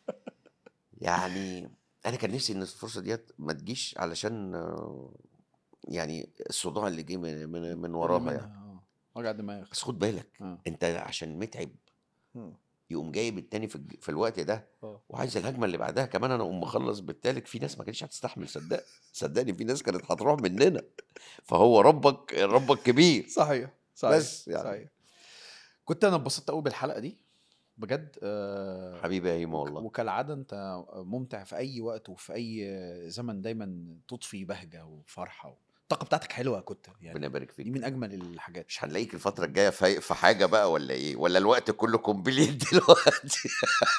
يعني انا كان نفسي ان الفرصه ديت ما تجيش علشان آه، يعني الصداع اللي جه من من, من وراها يعني آه. وجع دماغ بس خد بالك آه. انت عشان متعب مم. يقوم جايب التاني في, الج- في الوقت ده آه. وعايز الهجمه اللي بعدها كمان انا اقوم مخلص بالتالت في ناس ما كانتش هتستحمل صدق صدقني في ناس كانت هتروح مننا فهو ربك ربك كبير صحيح صحيح بس يعني. صحيح كنت انا اتبسطت قوي بالحلقه دي بجد آه حبيبي يا هيما والله وكالعاده انت ممتع في اي وقت وفي اي زمن دايما تضفي بهجه وفرحه الطاقه بتاعتك حلوه كنت ربنا يعني يبارك دي فيك من اجمل الحاجات مش هنلاقيك الفترة الجاية فايق في حاجة بقى ولا ايه؟ ولا الوقت كله كومبليت دلوقتي؟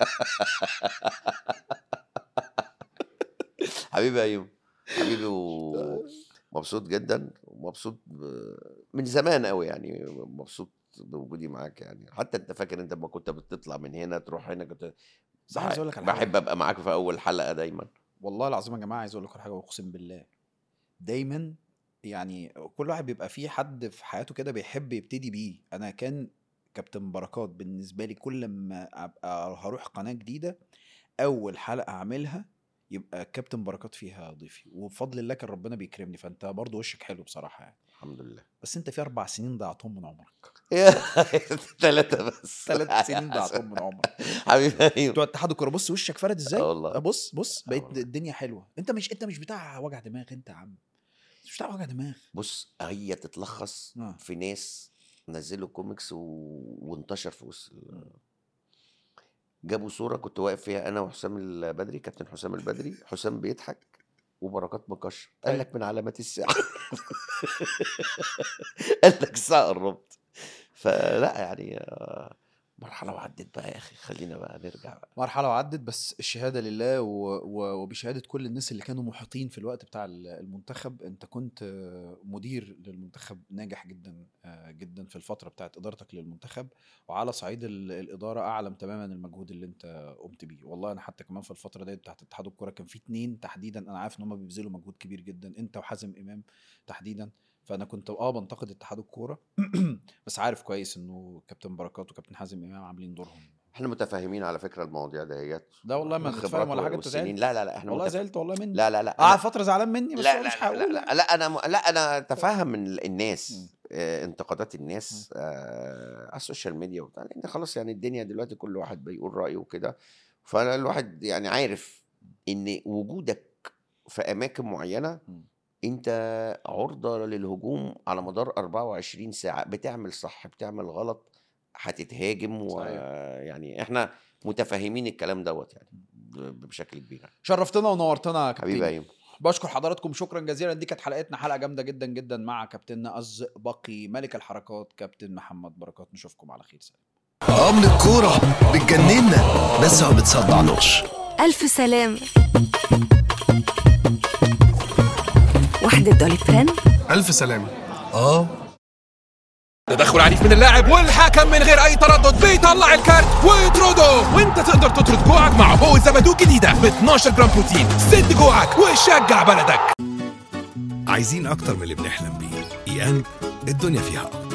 حبيبي يا ايوب حبيبي ومبسوط جدا ومبسوط ب- من زمان قوي يعني مبسوط بوجودي معاك يعني حتى انت فاكر انت لما كنت بتطلع من هنا تروح هنا كنت بس عايز اقول لك على بحب حاجه ابقى معاك في اول حلقة دايما والله العظيم يا جماعه عايز اقول لكم على حاجه اقسم بالله دايما يعني كل واحد بيبقى فيه حد في حياته كده بيحب يبتدي بيه انا كان كابتن بركات بالنسبه لي كل ما ابقى هروح قناه جديده اول حلقه اعملها يبقى كابتن بركات فيها ضيفي وبفضل الله كان ربنا بيكرمني فانت برضو وشك حلو بصراحه يعني الحمد لله بس انت في اربع سنين ضيعتهم من عمرك ثلاثة بس ثلاث سنين ضيعتهم من عمرك حبيبي يا ايوب بتوع اتحاد الكوره بص وشك فرد ازاي اه والله. بص بص اه بقيت والله. الدنيا حلوه انت مش انت مش بتاع وجع دماغ انت يا عم مش بتاع وجع دماغ بص هي تتلخص آه. في ناس نزلوا كوميكس و... وانتشر في وسط جابوا صورة كنت واقف فيها أنا وحسام البدري كابتن حسام البدري حسام بيضحك وبركات مكشر قال أيوة. لك من علامات الساعة قال لك الساعة قربت فلا يعني آه، مرحلة وعدت بقى يا أخي خلينا بقى نرجع بقى مرحله وعدت بس الشهاده لله و... و... وبشهاده كل الناس اللي كانوا محيطين في الوقت بتاع ال- المنتخب انت كنت آه، مدير للمنتخب ناجح جدا آه، جدا في الفتره بتاعت ادارتك للمنتخب وعلى صعيد ال- الاداره اعلم تماما المجهود اللي انت قمت بيه والله انا حتى كمان في الفتره دي بتاعت اتحاد الكوره كان في اتنين تحديدا انا عارف ان هم بيبذلوا مجهود كبير جدا انت وحازم امام تحديدا فانا كنت اه بنتقد اتحاد الكوره بس عارف كويس انه كابتن بركات وكابتن حازم امام عاملين دورهم احنا متفاهمين على فكرة المواضيع دهيت لا والله ما الخبرات نتفاهم ولا حاجه انت والسنين. زعلت لا لا لا احنا والله متف... زعلت والله مني لا لا لا قعد أنا- فتره زعلان مني بس لا هو لا مش لا, هقول لا, لا انا م- لا انا اتفهم من ال- الناس مم. آه، انتقادات الناس آه، على السوشيال ميديا وبتاع لان خلاص يعني الدنيا دلوقتي كل واحد بيقول رايه وكده فالواحد يعني عارف ان وجودك في اماكن معينه مم. انت عرضه للهجوم على مدار 24 ساعه بتعمل صح بتعمل غلط هتتهاجم صحيح. ويعني احنا متفاهمين الكلام دوت يعني ب- بشكل كبير يعني. شرفتنا ونورتنا يا حبيبي كابتن ايمن بشكر حضراتكم شكرا جزيلا دي كانت حلقتنا حلقه جامده جدا جدا مع كابتننا الزئبقي ملك الحركات كابتن محمد بركات نشوفكم على خير سلام اه من الكورة بتجننا بس ما بتصدعناش ألف سلام وحدة دولي برين ألف سلامة اه تدخل عنيف من اللاعب والحكم من غير اي تردد بيطلع الكارت ويطرده وانت تقدر تطرد جوعك مع هو زبادو جديده ب 12 جرام بروتين سد جوعك وشجع بلدك عايزين أكتر من اللي بنحلم بيه إيان الدنيا فيها أكتر